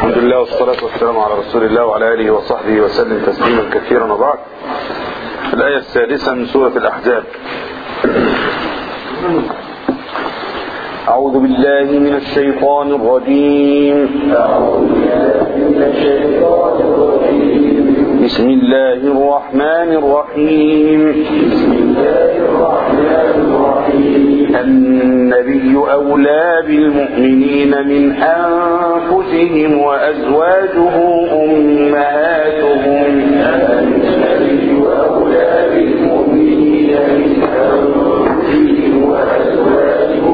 الحمد لله والصلاة والسلام على رسول الله وعلى آله وصحبه وسلم تسليما كثيرا وبعد الآية السادسة من سورة الأحزاب أعوذ بالله من الشيطان الرجيم بسم الله الرحمن الرحيم النبي أولى بالمؤمنين من أنفسهم وأزواجه أمهاتهم النبي أولى بالمؤمنين من أنفسهم وأزواجه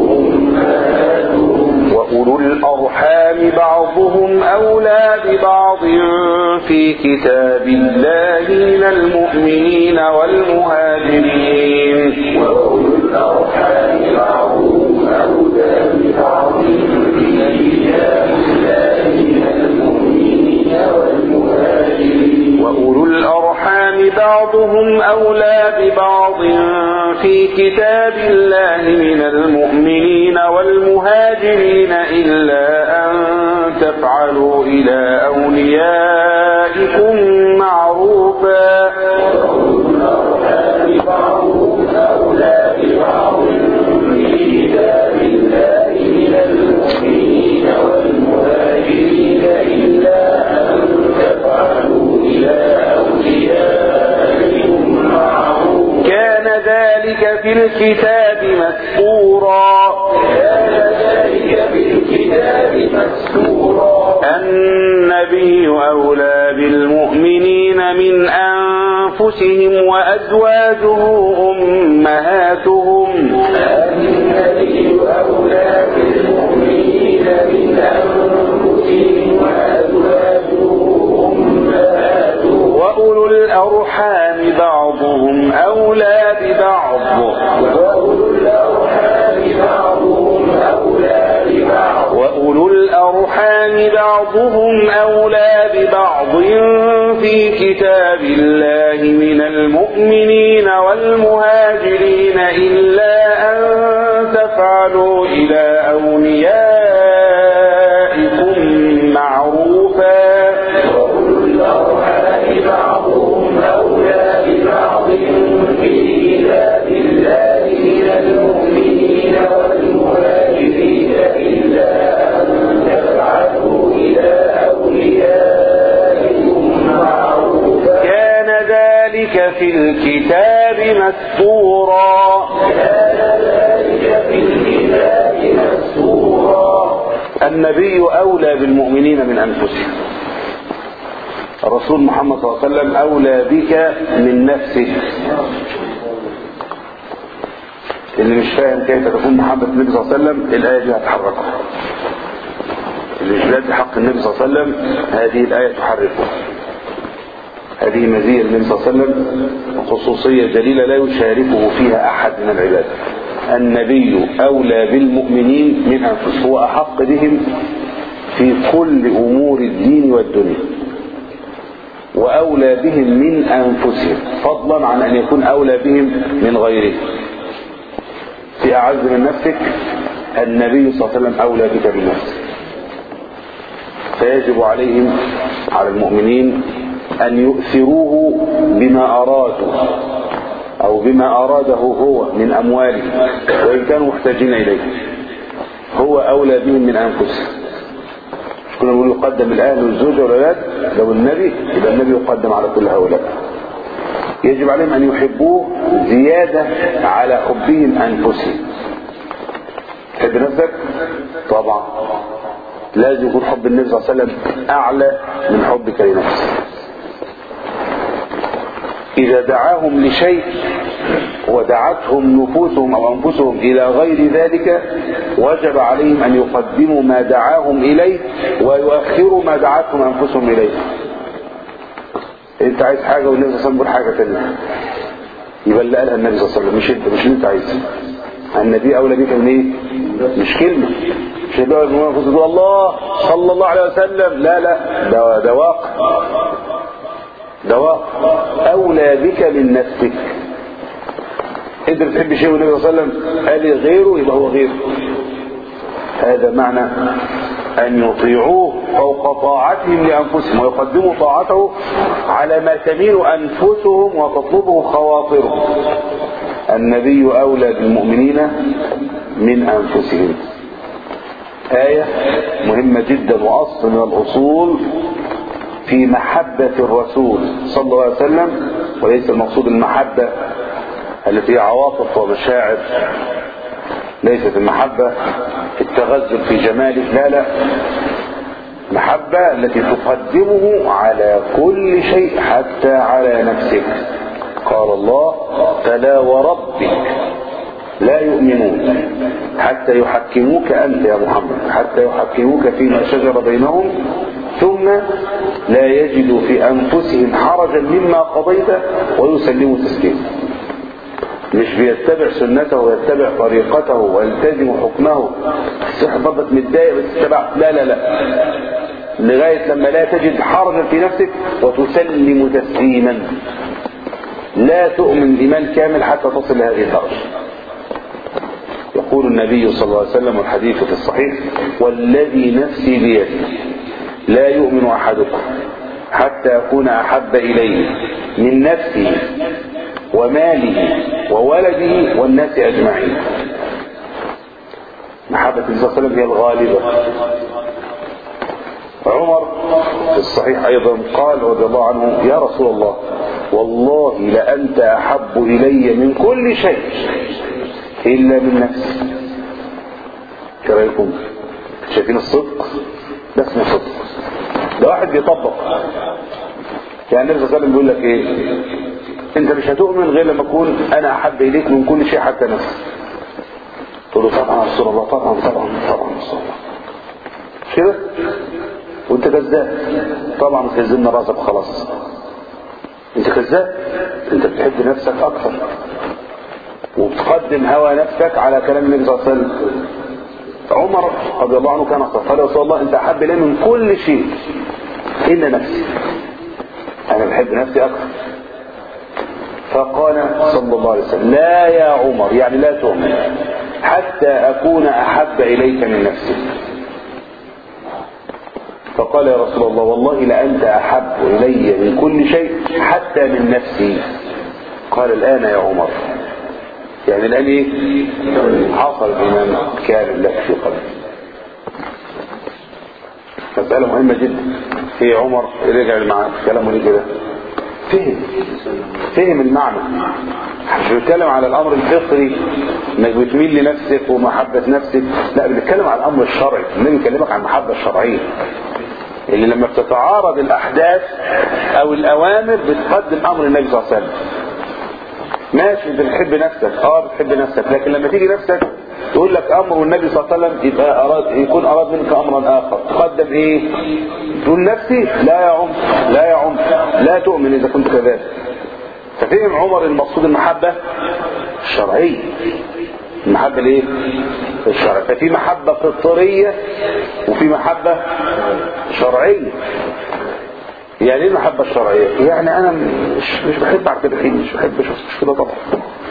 أمهاتهم وأولو الأرحام بعضهم أولى ببعض في كتاب الله من المؤمنين والمهاجرين وأولو الأرحام بعضهم أولى ببعض في كتاب الله من المؤمنين والمهاجرين وأولو الأرحام بعضهم أولى ببعض في كتاب الله من المؤمنين والمهاجرين إلا أن تفعلوا إلى أوليائكم معروفا بعضهم أولى ببعض في كتاب الله من المؤمنين والمهاجرين إلا أن تفعلوا إلى أوليائكم معروفا كان ذلك في الكتاب مسطورا كان ذلك في الكتاب مسطورا النبي أولى بالمؤمنين من أنفسهم وأزواجه أمهاتهم النبي أولى بالمؤمنين من أنفسهم وأزواجه أمهاتهم وأولو الأرحام بعضهم أولى ببعض وأولو الأرحام بعضهم أولى ببعض وأولو الأرحام بعضهم أولى ببعض في كتاب الله من المؤمنين والمهاجرين إلا أن تفعلوا إلى أوليائكم معروفا وأولو الأرحام بعضهم أولى ببعض في كتاب الله من المؤمنين والمهاجرين إلا أن تفعلوا إلى أوليائكم معروفا كان ذلك في الكتاب مسطورا كان ذلك في الكتاب مسطورا النبي أولى بالمؤمنين من أنفسهم الرسول محمد صلى الله عليه وسلم أولى بك من نفسك اللي مش فاهم كيف تكون محبة النبي صلى الله عليه وسلم الآية دي هتحركه اللي مش بيدي حق النبي صلى الله عليه وسلم هذه الآية تحركه هذه مزية النبي صلى الله عليه وسلم وخصوصية جليلة لا يشاركه فيها أحد من العباد النبي أولى بالمؤمنين من أنفسهم هو أحق بهم في كل أمور الدين والدنيا وأولى بهم من أنفسهم فضلا عن أن يكون أولى بهم من غيرهم في أعز من نفسك النبي صلى الله عليه وسلم أولى بك من نفسك فيجب عليهم على المؤمنين أن يؤثروه بما أرادوا أو بما أراده هو من أموالهم وإن كانوا محتاجين إليه هو أولى بهم من أنفسهم مش كنا نقول يقدم الأهل والزوجة والأولاد لو النبي يبقى النبي يقدم على كل هؤلاء يجب عليهم أن يحبوه زيادة على حبهم أنفسهم تحب نفسك؟ طبعا لازم يكون حب النبي صلى الله عليه وسلم أعلى من حبك لنفسك إذا دعاهم لشيء ودعتهم نفوسهم أو أنفسهم إلى غير ذلك وجب عليهم أن يقدموا ما دعاهم إليه ويؤخروا ما دعتهم أنفسهم إليه أنت عايز حاجة والنبي صلى الله عليه وسلم يقول حاجة ثانية يبقى اللي قالها النبي صلى الله عليه وسلم مش أنت مش اللي أنت عايزه النبي أولى بك من إيه؟ مش كلمة مش اللي تقول الله صلى الله عليه وسلم لا لا ده ده واقع دواء أولى بك من نفسك انت بتحب شيء والنبي صلى الله عليه وسلم قال غيره يبقى هو غيره هذا معنى أن يطيعوه فوق طاعتهم لأنفسهم ويقدموا طاعته على ما تميل أنفسهم وتطلبه خواطرهم النبي أولى بالمؤمنين من أنفسهم آية مهمة جدا وأصل من الأصول في محبة الرسول صلى الله عليه وسلم وليس المقصود المحبة التي هي عواطف ومشاعر ليست المحبة في التغزل في جماله لا لا محبة التي تقدمه على كل شيء حتى على نفسك قال الله فلا وربك لا يؤمنون حتى يحكموك أنت يا محمد حتى يحكموك فيما شجر بينهم ثم لا يجدوا في أنفسهم حرجا مما قضيت ويسلموا تسليما مش بيتبع سنته ويتبع طريقته ويلتزم حكمه صحبتك متضايق بس اتبع لا لا لا لغاية لما لا تجد حرجا في نفسك وتسلم تسليما لا تؤمن إيمان كامل حتى تصل لهذه الدرجة يقول النبي صلى الله عليه وسلم والحديث في الصحيح والذي نفسي بيده لا يؤمن أحدكم حتى أكون أحب إليه من نفسه وماله وولده والناس أجمعين محبة النبي صلى الله عليه وسلم هي الغالبة عمر في الصحيح أيضا قال رضي الله عنه يا رسول الله والله لأنت أحب إلي من كل شيء إلا من نفسي ايه رايكم شايفين الصدق ده اسمه صدق ده واحد بيطبق يعني النبي صلى الله عليه وسلم بيقول لك ايه انت مش هتؤمن غير لما اكون انا احب اليك من كل شيء حتى نفسي تقول له طبعا يا رسول الله طبعا طبعا طبعا يا رسول الله مش كده وانت كذاب طبعا مش هيزلنا راسك خلاص انت كذاب انت بتحب نفسك اكثر وبتقدم هوى نفسك على كلام النبي صلى الله عليه وسلم عمر رضي الله عنه كان قال يا رسول الله انت احب الي من كل شيء الا نفسي انا بحب نفسي اكثر فقال صلى الله عليه وسلم لا يا عمر يعني لا تؤمن حتى اكون احب اليك من نفسي فقال يا رسول الله والله لأنت أحب إلي من كل شيء حتى من نفسي قال الآن يا عمر يعني الآن إيه حصل الإيمان كامل لك في قلبي مسألة مهمة جدا في عمر رجع مع كلامه ليه كده فهم فهم المعنى مش بيتكلم على الامر الفطري انك بتميل لنفسك ومحبة نفسك لا بنتكلم على الامر الشرعي النبي بيكلمك عن المحبة الشرعية اللي لما بتتعارض الاحداث او الاوامر بتقدم امر النبي صلى الله عليه وسلم ماشي انت بتحب نفسك اه بتحب نفسك لكن لما تيجي نفسك تقول لك امر النبي صلى الله عليه وسلم يبقى اراد يكون اراد منك امرا اخر تقدم ايه تقول نفسي لا يا عمر لا يا عمر لا تؤمن اذا كنت كذلك ففهم عمر المقصود المحبة الشرعية المحبة الايه الشرعية ففي محبة فطرية وفي محبة شرعية يعني ايه المحبة الشرعية يعني انا مش مش بحب عبد الرحيم مش بحب مش مش كده طبعا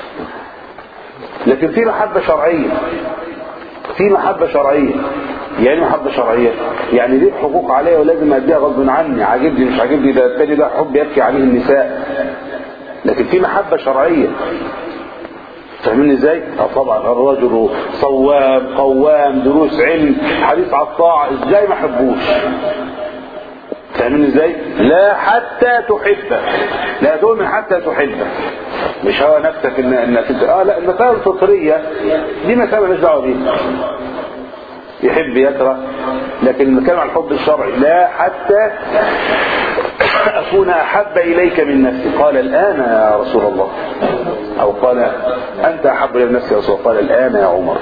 لكن في محبة شرعية في محبة شرعية يعني محبة شرعية يعني ليه حقوق عليا ولازم اديها غصب عني عاجبني مش عاجبني ده التاني ده حب يبكي عليه النساء لكن في محبة شرعية فاهمين ازاي؟ اه طبعا الرجل صوام قوام دروس علم حديث على الطاعة ازاي ما حبوش فاهمين ازاي؟ لا حتى تحبه لا تؤمن حتى تحبه مش هو نفسك ان انك انت اه لا المسائل الفطريه دي مسائل مالهاش دعوه بيها يحب يكره لكن نتكلم عن الحب الشرعي لا حتى اكون احب اليك من نفسي قال الان يا رسول الله او قال انت احب الى نفسي يا رسول الله قال الان يا عمر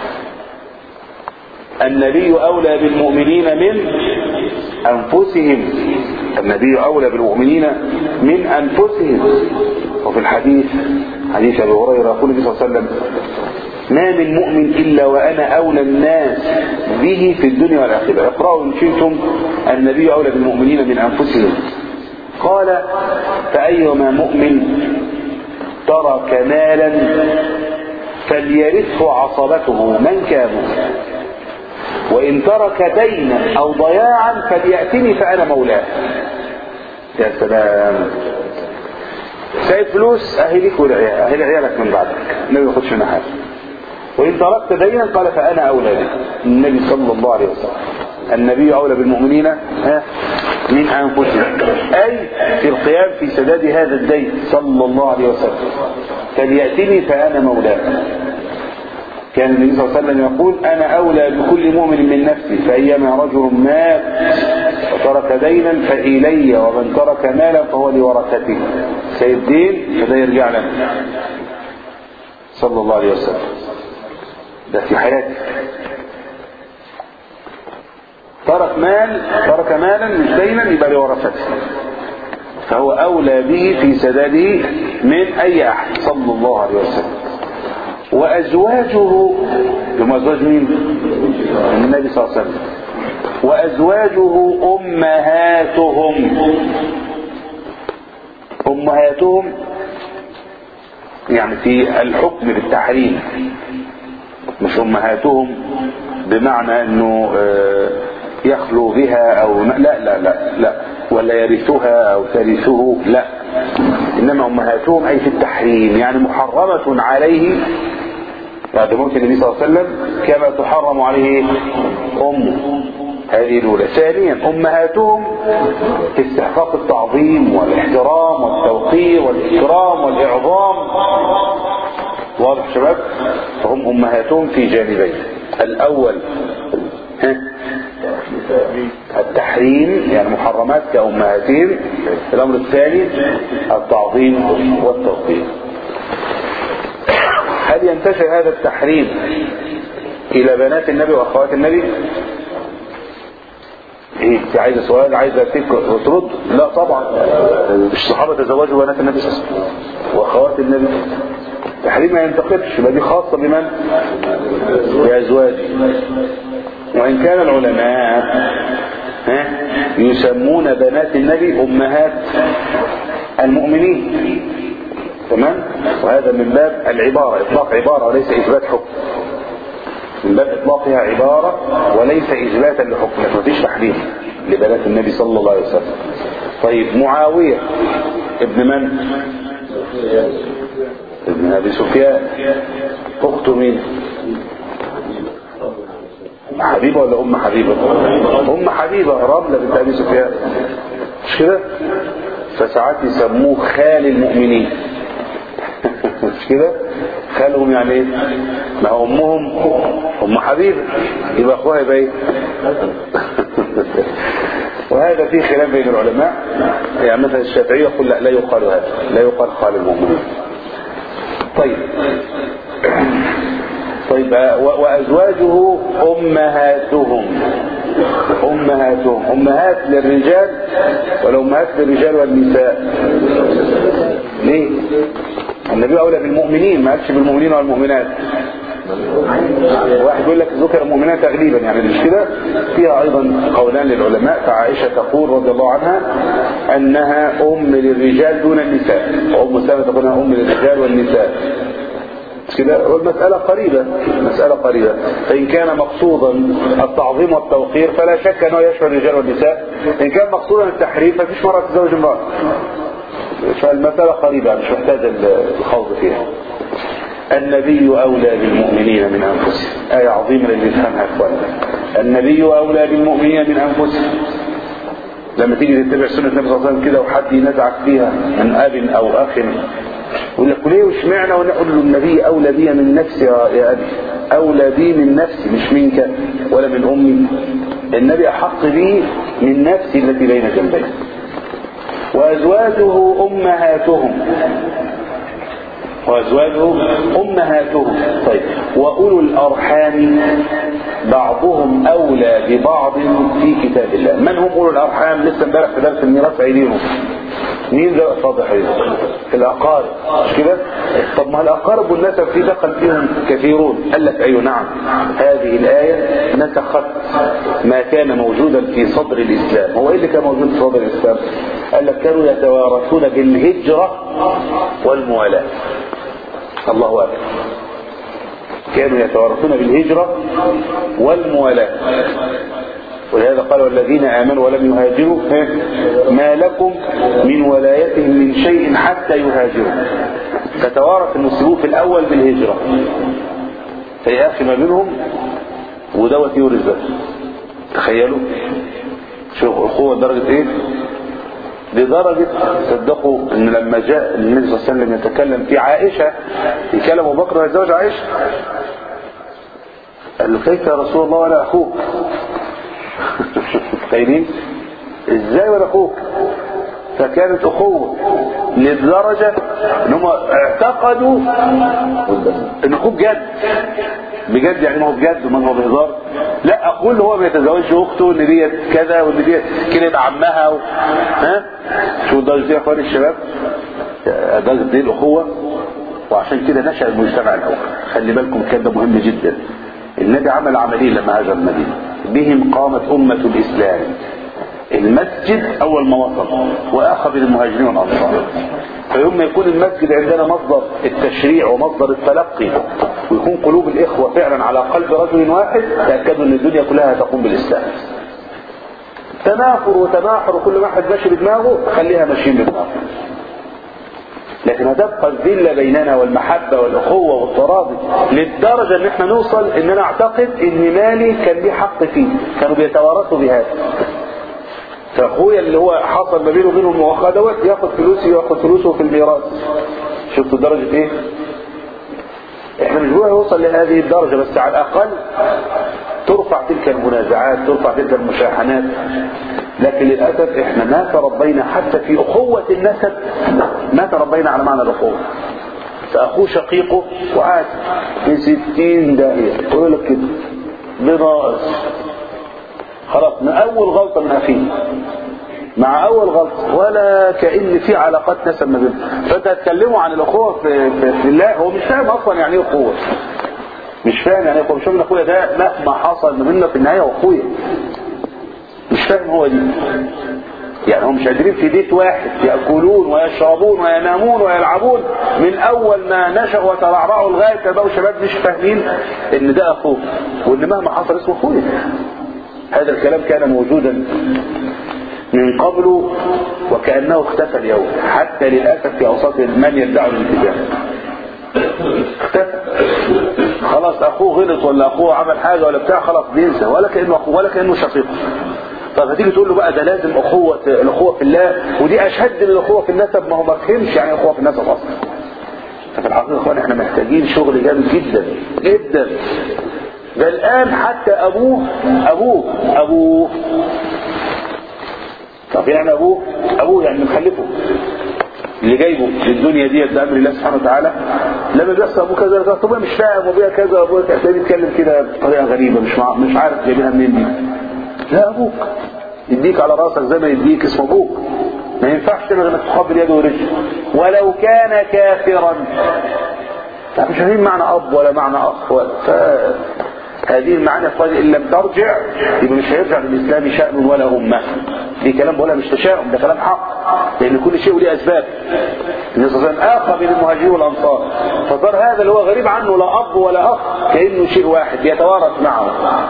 النبي اولى بالمؤمنين من انفسهم النبي اولى بالمؤمنين من انفسهم وفي الحديث حديث ابي هريره يقول النبي صلى الله عليه وسلم ما من مؤمن الا وانا اولى الناس به في الدنيا والاخره اقرأوا ان شئتم النبي اولى بالمؤمنين من انفسهم قال فايما مؤمن ترك مالا فليرثه عصبته من كانوا وإن ترك دينا أو ضياعا فليأتني فأنا مولاه يا سلام سايب فلوس أهي ليك والعيال أهي لعيالك من بعدك النبي ما ياخدش منها حاجة وإن تركت دينا قال فأنا أولى به النبي صلى الله عليه وسلم النبي أولى بالمؤمنين ها من أنفسهم أي في القيام في سداد هذا الدين صلى الله عليه وسلم فليأتني فأنا مولاه كان النبي صلى الله عليه وسلم يقول أنا أولى بكل مؤمن من نفسي فأيما رجل مات وترك دينا فإلي ومن ترك مالا فهو لورثته سيد دين فده يرجع له صلى الله عليه وسلم ده في حياته ترك مال ترك مالا مش دينا يبقى لورثته فهو أولى به في سداده من أي أحد صلى الله عليه وسلم وأزواجه هم أزواج مين؟ النبي صلى الله عليه وسلم وأزواجه أمهاتهم أمهاتهم يعني في الحكم بالتحريم مش أمهاتهم بمعنى أنه يخلو بها أو لا لا لا لا ولا يرثها أو ترثه لا إنما أمهاتهم أي في التحريم يعني محرمة عليه بعد موت النبي صلى الله عليه وسلم كما تحرم عليه أمه هذه الأولى ثانيا أمهاتهم في استحقاق التعظيم والاحترام والتوقير والإكرام والإعظام واضح شباب فهم أمهاتهم في جانبين الأول ها التحريم يعني محرمات كأمهاتهم الأمر الثاني التعظيم والتوقير هل ينتشر هذا التحريم إلى بنات النبي وأخوات النبي ايه انت عايزه سؤال عايزه تفكر وترد لا طبعا الصحابه تزوجوا بنات النبي صلى الله عليه وسلم واخوات النبي التحريم ما ينتقدش يبقى دي خاصه بمن بازواجه وان كان العلماء ها يسمون بنات النبي امهات المؤمنين تمام وهذا من باب العباره اطلاق عباره وليس اثبات حكم من باب اطلاقها عبارة وليس اثباتا لحكم ما فيش تحريم لبنات النبي صلى الله عليه وسلم طيب معاوية ابن من ابن ابي سفيان اخته مين حبيبة ولا ام حبيبة ام حبيبة رملة بنت ابي سفيان مش كده فساعات يسموه خال المؤمنين مش كده خالهم يعني ايه ما هو امهم ام حبيبه يبقى اخوها يبقى ايه وهذا فيه خلاف بين العلماء يعني مثلا الشافعي يقول لا لا يقال هذا لا يقال خال المؤمنين طيب طيب وازواجه امهاتهم امهاتهم امهات للرجال ولا امهات للرجال والنساء ليه النبي اولى بالمؤمنين ما قالش بالمؤمنين والمؤمنات واحد يقول لك ذكر المؤمنات تغليبا يعني مش كده فيها ايضا قولان للعلماء فعائشة تقول رضي الله عنها انها ام للرجال دون النساء وام سلمة تقول انها ام للرجال والنساء كده والمسألة قريبة مسألة قريبة فإن كان مقصودا التعظيم والتوقير فلا شك أنه يشمل الرجال والنساء إن كان مقصودا التحريم ففيش مرة تزوج امرأة فالمسألة قريبة مش محتاجة الخوض فيها النبي أولى بالمؤمنين من أنفسهم آية عظيمة اللي يفهمها إخواننا النبي أولى بالمؤمنين من أنفسهم لما تيجي تتبع سنة النبي صلى الله عليه وسلم كده وحد ينزعك فيها من أب أو أخ يقول لك ليه واشمعنى ونقول له النبي أولى بي من نفسي يا أبي أولى بي من نفسي مش منك ولا من أمي النبي أحق بي من نفسي التي بين جنبي وأزواجه أمهاتهم وأزواجه أمهاتهم طيب وأولو الأرحام بعضهم أولى ببعض في كتاب الله من هم أولو الأرحام لسه امبارح في درس الميراث عينيهم مين ده صادح الأقارب مش كده طب ما الأقارب والنسب في دخل فيهم كثيرون قال لك أيوه نعم هذه الآية نسخت ما كان موجودا في صدر الإسلام هو إيه اللي كان موجود في صدر الإسلام قال لك كانوا يتوارثون بالهجرة والموالاة الله أكبر كانوا يتوارثون بالهجرة والموالاة ولهذا قال والذين آمنوا ولم يهاجروا ما لكم من ولايتهم من شيء حتى يهاجروا فتوارث المسلمون في الأول بالهجرة فيا أخي ما بينهم ودوت يورث ده تخيلوا شوف أخوة درجة إيه لدرجة صدقوا ان لما جاء النبي صلى الله عليه وسلم يتكلم في عائشة يكلم ابو بكر يتزوج عائشة قال له كيف يا رسول الله ولا اخوك متخيلين ازاي ولا اخوك فكانت اخوة لدرجة ان هم اعتقدوا ان اخوك جد بجد يعني ما هو بجد وما هو بهزار لا اخوه اللي هو بيتزوجش اخته ان ديت كذا وان ديت كده يبقى عمها و... ها شو الدرجه دي يا اخواني الشباب درجه دي الاخوه وعشان كده نشا المجتمع الاول خلي بالكم كان ده مهم جدا النبي عمل عمليه لما هاجر المدينه بهم قامت امه الاسلام المسجد اول ما وصل واخذ المهاجرين والانصار فيوم ما يكون المسجد عندنا مصدر التشريع ومصدر التلقي ويكون قلوب الاخوه فعلا على قلب رجل واحد تاكدوا ان الدنيا كلها تقوم بالاسلام تنافر وتناحر وكل واحد ماشي بدماغه خليها ماشيين بدماغه لكن هتبقى الذله بيننا والمحبه والاخوه والترابط للدرجه ان احنا نوصل ان انا اعتقد ان مالي كان ليه حق فيه كانوا بيتوارثوا بهذا فاخويا اللي هو حصل ما بينه وبينه المؤاخاه دوت ياخد فلوسي وياخد فلوسه في الميراث شفتوا درجه ايه احنا مش بنقول يوصل لهذه الدرجه بس على الاقل ترفع تلك المنازعات ترفع تلك المشاحنات لكن للاسف احنا ما تربينا حتى في اخوه النسب ما تربينا على معنى الاخوه فاخوه شقيقه وعاد في ستين داهيه يقول لك كده بناقص خلاص من اول غلطه من اخيه مع اول غلطه ولا كان في علاقات نسب ما بينهم فانت هتكلموا عن الاخوه في, في, في الله هو مش فاهم اصلا يعني ايه اخوه مش فاهم يعني ايه اخوه مش فاهم اخويا ده مهما حصل ما بيننا في النهايه هو اخويا مش فاهم هو دي يعني هم مش قادرين في بيت واحد ياكلون ويشربون وينامون ويلعبون من اول ما نشأوا وترعرعوا لغايه ما بقوا شباب مش فاهمين ان ده اخوه وان مهما حصل اسمه اخويا هذا الكلام كان موجودا من قبل وكأنه اختفى اليوم حتى للأسف في أوساط من يدعوا الانتباه اختفى خلاص أخوه غلط ولا أخوه عمل حاجة ولا بتاع خلاص بينسى ولا كأنه أخوه ولا كأنه شقيقه طب هتيجي تقول له بقى ده لازم أخوة الأخوة في الله ودي أشد من الأخوة في النسب ما هو ما فهمش يعني أخوة في النسب أصلا ففي الحقيقة اخوان احنا محتاجين شغل جامد جدا جدا ده الآن حتى أبوه أبوه أبوه طب يعني أبوه أبوه يعني مخلفه اللي جايبه للدنيا ديت بأمر الله سبحانه وتعالى لما بيحصل أبوه كذا كذا طب مش فاهم أبويا كذا أبويا كذا بيتكلم كده بطريقة غريبة مش مع... مش عارف جايبينها منين دي لا أبوك يديك على راسك زي ما يديك اسمه أبوك ما ينفعش غير انك تقبل يده ورجله ولو كان كافرا لا مش فاهمين معنى اب ولا معنى اخ ولا ف... هذه المعاني الطيبة إن لم ترجع يبقى مش هيرجع للإسلام شأن ولا أمة دي كلام بقولها مش تشاؤم ده كلام حق لأن كل شيء له أسباب النبي صلى الله عليه وسلم آخى بين المهاجرين والأنصار فصار هذا اللي هو غريب عنه لا أب ولا أخ كأنه شيء واحد يتوارث معه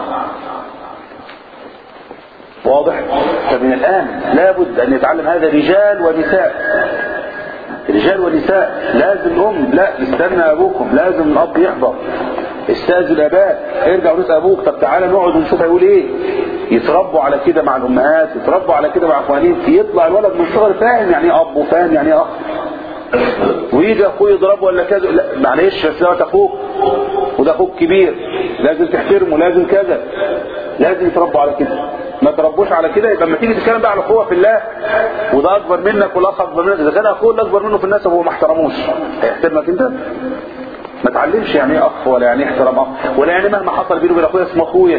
واضح فمن الآن لابد أن يتعلم هذا رجال ونساء رجال ونساء لازم أم لا استنى أبوكم لازم الأب يحضر استاذن اباك ارجع ونسال ابوك طب تعالى نقعد ونشوف هيقول ايه يتربوا على كده مع الامهات يتربوا على كده مع اخوانين يطلع الولد من الصغر فاهم يعني ايه اب وفاهم يعني ايه اخ ويجي اخوه يضربه ولا كذا لا معلش بس دوت اخوك وده اخوك كبير لازم تحترمه لازم كذا لازم يتربوا على كده ما تربوش على كده يبقى لما تيجي تتكلم بقى على اخوه في الله وده اكبر منك والاخ اكبر منك اذا كان اخوه اللي اكبر منه في الناس وهو ما احترموش هيحترمك انت ما تعلمش يعني ايه اخ ولا يعني ايه احترام اخ ولا يعني مهما حصل بينه وبين اخويا اسمه اخويا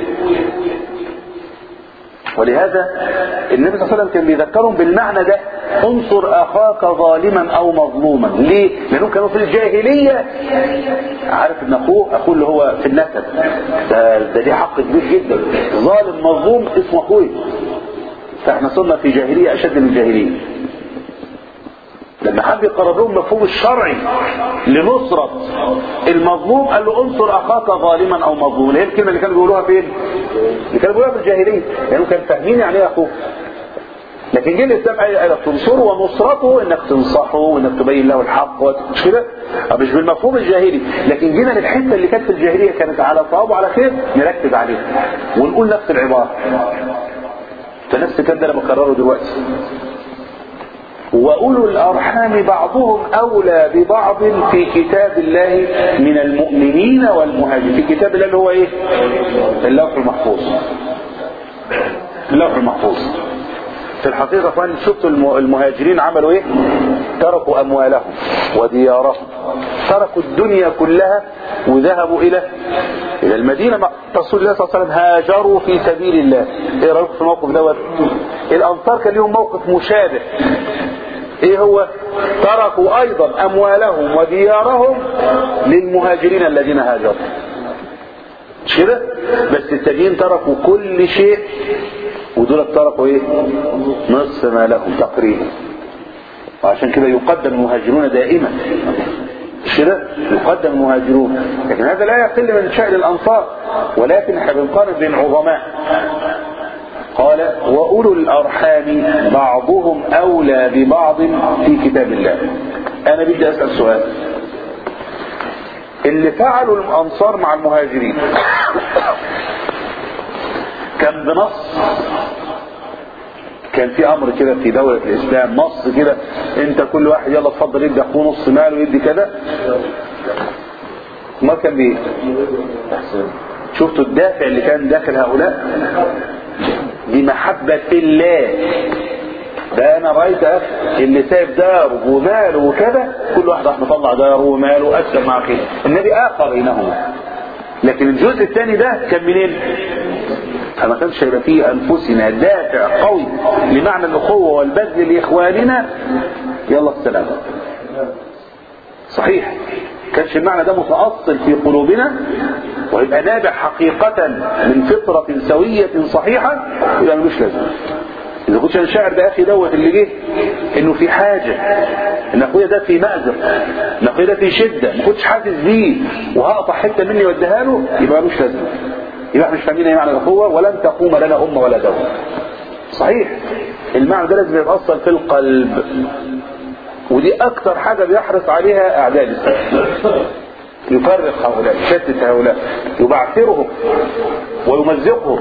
ولهذا النبي صلى الله عليه وسلم كان بيذكرهم بالمعنى ده انصر اخاك ظالما او مظلوما ليه لانهم كانوا في الجاهليه عارف ان اخوه اخوه اللي هو في النسب ده, ده ليه حق كبير جدا ظالم مظلوم اسمه اخويا فاحنا صرنا في جاهليه اشد من الجاهليه لما لما حب يقرب لهم المفهوم الشرعي لنصرة المظلوم قال له انصر اخاك ظالما او مظلوما هي الكلمة اللي كانوا بيقولوها فين اللي كانوا بيقولوها في الجاهلية لانه يعني كانوا فاهمين يعني ايه اخوه لكن جه الاسلام قال لك تنصره ونصرته انك تنصحه وانك تبين له الحق مش كده مش بالمفهوم الجاهلي لكن جينا للحته اللي كانت في الجاهليه كانت على صواب وعلى خير نركز عليها ونقول نفس العباره فنفس الكلام ده انا بكرره دلوقتي وأولو الأرحام بعضهم أولى ببعض في كتاب الله من المؤمنين والمهاجرين في كتاب الله اللي هو إيه اللوح المحفوظ اللوح المحفوظ في الحقيقة فان شفتوا المهاجرين عملوا ايه تركوا اموالهم وديارهم تركوا الدنيا كلها وذهبوا الى الى المدينة مع رسول الله صلى الله عليه وسلم هاجروا في سبيل الله ايه رأيكم في الموقف دوت الانصار كان لهم موقف مشابه ايه هو تركوا ايضا اموالهم وديارهم للمهاجرين الذين هاجروا مش كده بس التانيين تركوا كل شيء ودول تركوا ايه نصف ما لهم تقريبا وعشان كده يقدم المهاجرون دائما مش كده يقدم المهاجرون لكن هذا لا يقل من شأن الأنصار ولكن احنا بنقارن بين عظماء قال وأولو الأرحام بعضهم أولى ببعض في كتاب الله أنا بدي أسأل سؤال اللي فعلوا الأنصار مع المهاجرين كان بنص كان في امر كده في دولة الاسلام نص كده انت كل واحد يلا اتفضل يدي اخوه نص ماله ويدي كده ما كان بيه شفتوا الدافع اللي كان داخل هؤلاء بمحبة الله ده انا رايت اللي سايب داره وماله وكذا كل واحد راح مطلع داره وماله واسلم مع اخيه النبي اخر بينهما لكن الجزء الثاني ده كان منين فما كانش هيبقى فيه انفسنا دافع قوي لمعنى الاخوه والبذل لاخواننا يلا السلام صحيح كانش المعنى ده متأصل في قلوبنا ويبقى نابع حقيقة من فطرة سوية صحيحة يبقى ملوش لازمة إذا كنتش أنا شاعر بأخي دوت اللي جه إنه في حاجة إن أخويا ده في مأزق إن أخويا ده في شدة ما كنتش حاسس بيه وهقطع حتة مني واديها له يبقى ملوش لازمة يبقى احنا مش فاهمين ايه معنى الأخوة ولن تقوم لنا أمة ولا دولة صحيح المعنى ده لازم يتأصل في القلب ودي أكثر حاجة بيحرص عليها أعداء الإسلام يفرق هؤلاء يشتت هؤلاء يبعثرهم ويمزقهم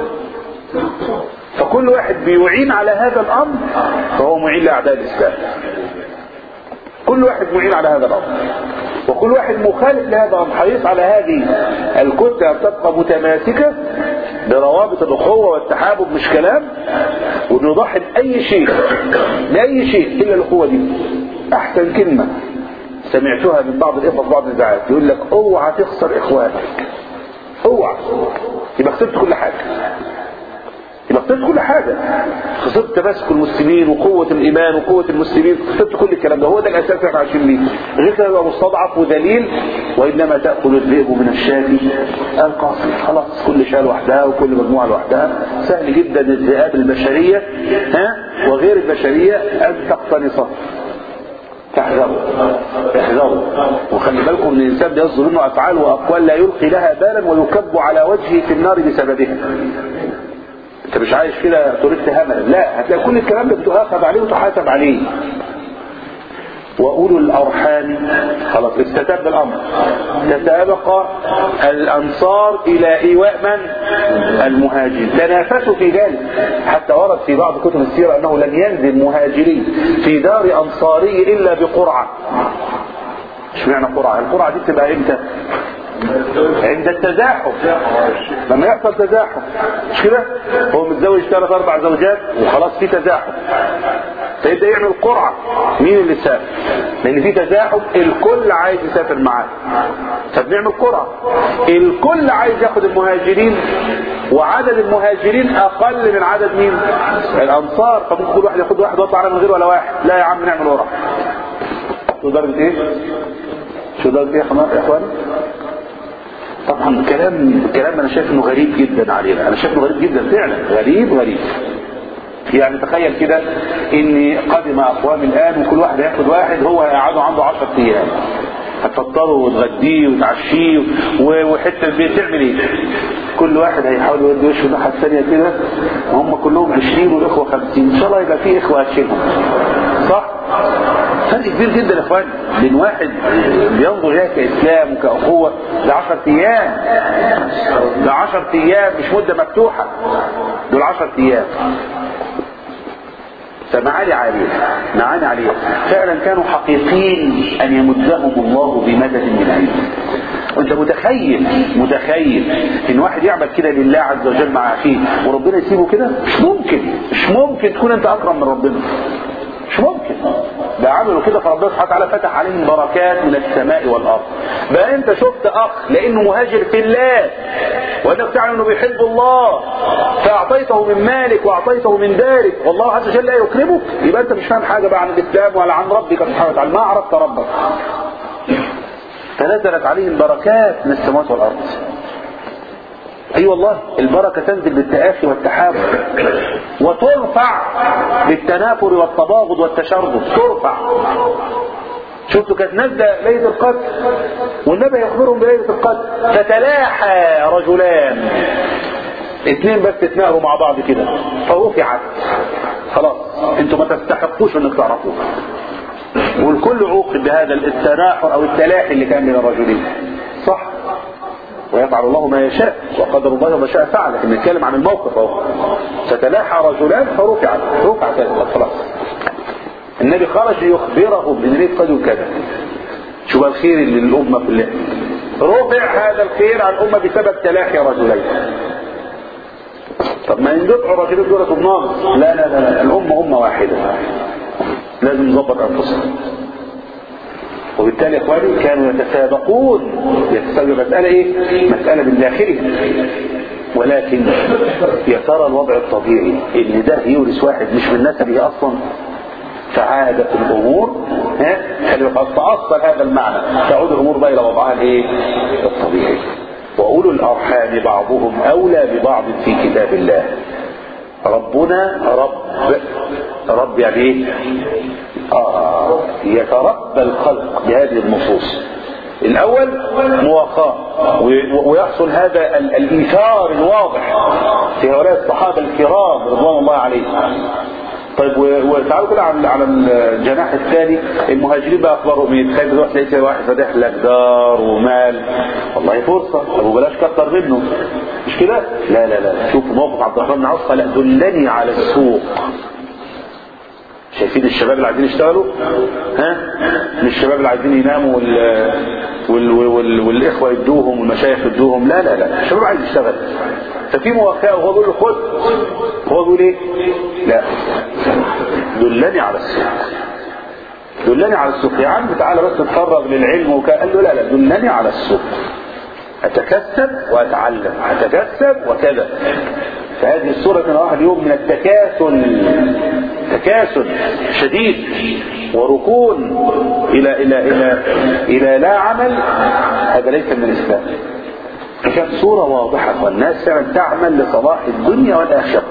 فكل واحد بيعين على هذا الأمر فهو معين لأعداء الإسلام كل واحد معين على هذا الأمر وكل واحد مخالف لهذا الأمر حريص على هذه الكتلة تبقى متماسكة بروابط الأخوة والتحابب مش كلام وبنضحي بأي شيء بأي شيء إلا الأخوة دي أحسن كلمة سمعتها من بعض الإخوة في بعض الإذاعات يقول لك اوعى تخسر إخوانك اوعى يبقى خسرت كل حاجة يبقى خسرت كل حاجة خسرت تماسك المسلمين وقوة الإيمان وقوة المسلمين خسرت كل الكلام ده هو ده الأساس اللي احنا عايشين بيه غير كده يبقى مستضعف وذليل وإنما تأكل الذئب من الشاة القاصي خلاص كل شاة لوحدها وكل مجموعة لوحدها سهل جدا الذئاب البشرية ها وغير البشرية أن تقتنصها تحذروا احذروا وخلي بالكم ان الانسان بيصدر منه افعال واقوال لا يلقي لها بالا ويكب على وجهه في النار بسببها انت مش عايش كده طريقت هملا لا هتلاقي كل الكلام ده بتؤاخذ عليه وتحاسب عليه وأولو الأرحام خلاص استتب الأمر تسابق الأنصار إلى إيواء من؟ المهاجرين تنافسوا في ذلك حتى ورد في بعض كتب السيرة أنه لم ينزل مهاجري في دار أنصاري إلا بقرعة مش معنى قرعة القرعة دي تبقى امتى عند التزاحم لما يحصل تزاحم مش كده هو متزوج ثلاث اربع زوجات وخلاص في تزاحم فيبدا يعمل قرعه مين اللي سافر لان في تزاحم الكل عايز يسافر معاه فبنعمل قرعه الكل عايز ياخد المهاجرين وعدد المهاجرين اقل من عدد مين الانصار فممكن كل واحد ياخد واحد ويطلع من غير ولا واحد لا يا عم نعمل قرعه شو درجه ايه شو درجه ايه يا اخوان طبعا كلام كلام انا شايف انه غريب جدا علينا انا شايف انه غريب جدا فعلا غريب غريب يعني تخيل كده ان قدم اقوام الان وكل واحد هياخد واحد هو هيقعدوا عنده 10 ايام هتفطره وتغديه وتعشيه و- وحته البيت تعمل ايه؟ كل واحد هيحاول يودي وشه الناحيه الثانيه كده وهم كلهم 20 والاخوه 50 ان شاء الله يبقى في اخوه هتشيلهم صح؟ فرق كبير جدا يا اخوان بين واحد بينظر اليها كاسلام وكاخوه ده 10 ايام ده 10 ايام مش مده مفتوحه دول 10 ايام فمعاني عالية معاني عالية فعلا كانوا حقيقين أن يمدهم الله بمدد من عنده وانت متخيل متخيل ان واحد يعمل كده لله عز وجل مع اخيه وربنا يسيبه كده مش ممكن مش ممكن تكون انت اكرم من ربنا مش ممكن ده عملوا كده فربنا سبحانه وتعالى فتح عليهم بركات من السماء والارض بقى انت شفت اخ لانه مهاجر في الله وانك تعلم انه بيحب الله فاعطيته من مالك واعطيته من دارك والله عز وجل لا يكرمك يبقى انت مش فاهم حاجه بقى عن الاسلام ولا عن ربك سبحانه وتعالى ما عرفت ربك فنزلت عليهم بركات من السماوات والارض اي أيوة والله البركه تنزل بالتآخي والتحاب وترفع بالتنافر والتباغض والتشرذم ترفع شفتوا كانت نازله ليله القدر والنبي يخبرهم بليله القدر فتلاحى رجلان اثنين بس اتناقروا مع بعض كده فرفعت خلاص انتوا ما تستحقوش انك تعرفوها والكل عوقب بهذا التناحر او التلاحي اللي كان بين الرجلين صح ويفعل الله ما يشاء وقدر الله ما شاء فعل لكن نتكلم عن الموقف اهو فتلاحى رجلان فرفعت رفعت خلاص النبي خرج ليخبرهم ان ليه قدوا كذا شوف الخير اللي للامه كلها رفع هذا الخير عن الامه بسبب تلاحي رجلين طب ما يندفعوا الرجلين دول بناقص لا لا لا لا الامه امه واحده لازم نظبط انفسنا وبالتالي يا اخواني كانوا يتسابقون يتسابق مسألة ايه مسألة من داخلها ولكن يا ترى الوضع الطبيعي ان ده يورث واحد مش من نسبه اصلا فعادت الامور ها قد تأصل هذا المعنى تعود الامور بقى الى وضعها الايه الطبيعي واولو الارحام بعضهم اولى ببعض في كتاب الله ربنا رب رب يعني ايه آه يتربى الخلق بهذه النصوص الاول مواقاه ويحصل هذا ال- الايثار الواضح في هؤلاء الصحابه الكرام رضوان الله عليهم طيب و- وتعالوا كده على على الجناح الثاني المهاجرين بقى اخبارهم ايه؟ تخيل دلوقتي تلاقي كده واحد فاتح لك دار ومال والله فرصه طب وبلاش كتر منه مش كده؟ لا لا لا شوف موقف عبد الرحمن بن عوف قال دلني على السوق شايفين الشباب اللي عايزين يشتغلوا ها مش الشباب اللي عايزين يناموا وال... وال... وال... والاخوه يدوهم والمشايخ يدوهم لا لا لا الشباب عايز يشتغل ففي مواقعه وهو بيقول له خد هو بيقول ايه لا دلني على السوق دلني على السوق يا عم تعالى بس اتفرغ للعلم وكان قال له لا لا دلني على السوق اتكسب واتعلم اتكسب وكذا فهذه الصورة من واحد يوم من التكاسل تكاسل شديد وركون إلى إلى إلى إلى لا عمل هذا ليس من الإسلام كانت صورة واضحة والناس فعلا تعمل لصلاح الدنيا والآخرة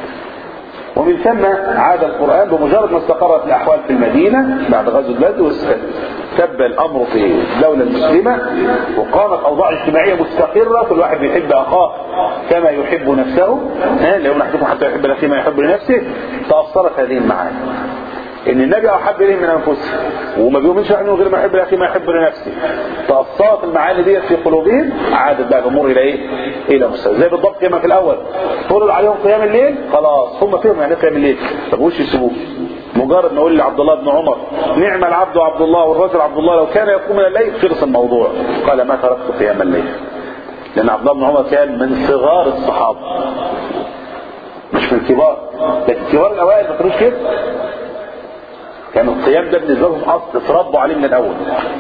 ومن ثم عاد القرآن بمجرد ما استقرت الأحوال في المدينة بعد غزو بدر واستتب الأمر في الدولة المسلمة وقامت أوضاع اجتماعية مستقرة كل واحد بيحب أخاه كما يحب نفسه ها لو نحدكم حتى يحب لأخيه ما يحب لنفسه تأثرت هذه المعاني ان النبي احب اليهم من انفسهم وما بيؤمنش واحد منهم غير ما يحب لاخيه ما يحب لنفسه تاثرت المعاني دي في قلوبهم عادت بقى الامور الى ايه؟ الى مستوى زي بالضبط كما في الاول فرض عليهم قيام الليل خلاص هم فيهم يعني قيام الليل طب وش يسيبوه مجرد ما اقول لعبد الله بن عمر نعم العبد عبد الله والرجل عبد الله لو كان يقوم من الليل خلص الموضوع قال ما تركت قيام الليل لان عبد الله بن عمر كان من صغار الصحابه مش من الكبار لكن كبار الاوائل ما كانوش كده كان القيام ده بالنسبه لهم اصل اتربوا عليه من الاول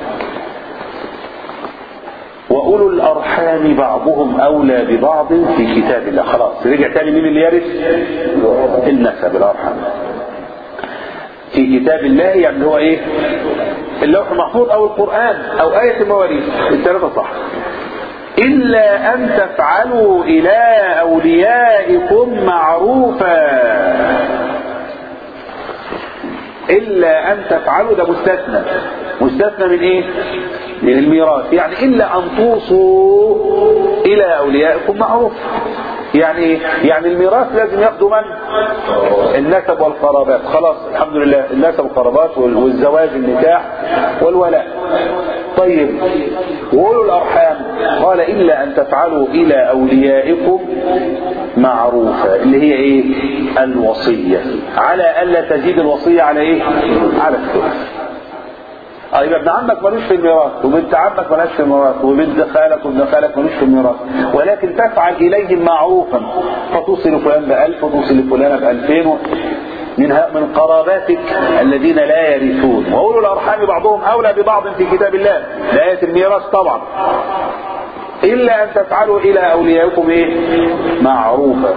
واولو الارحام بعضهم اولى ببعض في كتاب الله خلاص رجع تاني مين اللي يرث النسب الارحام في كتاب الله يعني هو ايه اللوح المحفوظ او القران او ايه المواريث الثلاثه صح إلا أن تفعلوا إلى أوليائكم معروفا إلا أن تفعلوا ده مستثنى مستثنى من إيه من الميراث يعني إلا أن توصوا إلى أوليائكم معروف يعني يعني الميراث لازم ياخدوا من النسب والقرابات خلاص الحمد لله النسب والقرابات والزواج النكاح والولاء طيب وقولوا الأرحام قال إلا أن تفعلوا إلى أوليائكم معروفة اللي هي إيه الوصية على ألا تزيد الوصية على إيه على الثلث اه يبقى ابن عمك ملوش في الميراث وبنت عمك ملهاش في الميراث وبنت خالك وابن خالك ملوش في الميراث ولكن تفعل اليهم معروفا فتوصل فلان بألف وتوصل لفلانة بألفين من من قراباتك الذين لا يرثون وأولو الأرحام بعضهم أولى ببعض في كتاب الله لآية الميراث طبعا إلا أن تفعلوا إلى أوليائكم إيه معروفا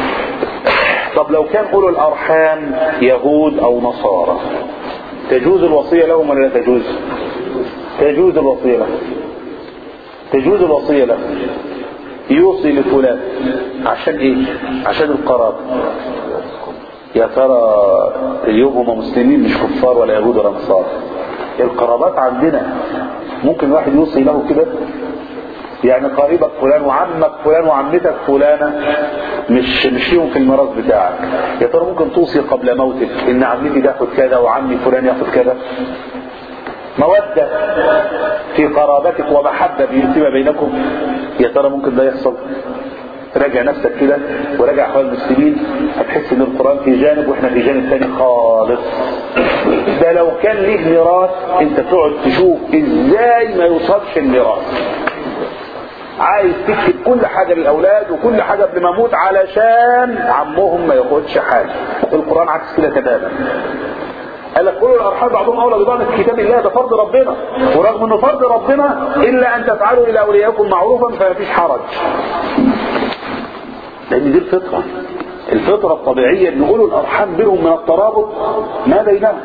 طب لو كان أولو الأرحام يهود أو نصارى تجوز الوصية لهم ولا لا تجوز تجوز الوصية لهم تجوز الوصية لهم يوصي لفلان عشان ايه عشان القرابة يا ترى اليوم هم مسلمين مش كفار ولا يهود ولا نصارى القرابات عندنا ممكن واحد يوصي له كده يعني قريبك فلان وعمك فلان وعمتك فلانة مش مش ليهم في الميراث بتاعك يا ترى ممكن توصي قبل موتك ان عمتي تاخد كذا وعمي فلان ياخد كذا مودة في قرابتك ومحبة فيما بينكم يا ترى ممكن ده يحصل راجع نفسك كده وراجع اخوان المسلمين هتحس ان القرآن في جانب واحنا في جانب تاني خالص ده لو كان ليه ميراث انت تقعد تشوف ازاي ما يوصلش الميراث عايز تكتب كل حاجة للأولاد وكل حاجة قبل ما اموت علشان عمهم ما ياخدش حاجة القرآن عكس كده تماما قال لك كل الارحام بعضهم اولى ببعض في كتاب الله ده فرض ربنا ورغم انه فرض ربنا الا ان تفعلوا الى اوليائكم معروفا فما فيش حرج لان دي الفطره الفطره الطبيعيه ان اولو الارحام بينهم من الترابط ما بينهم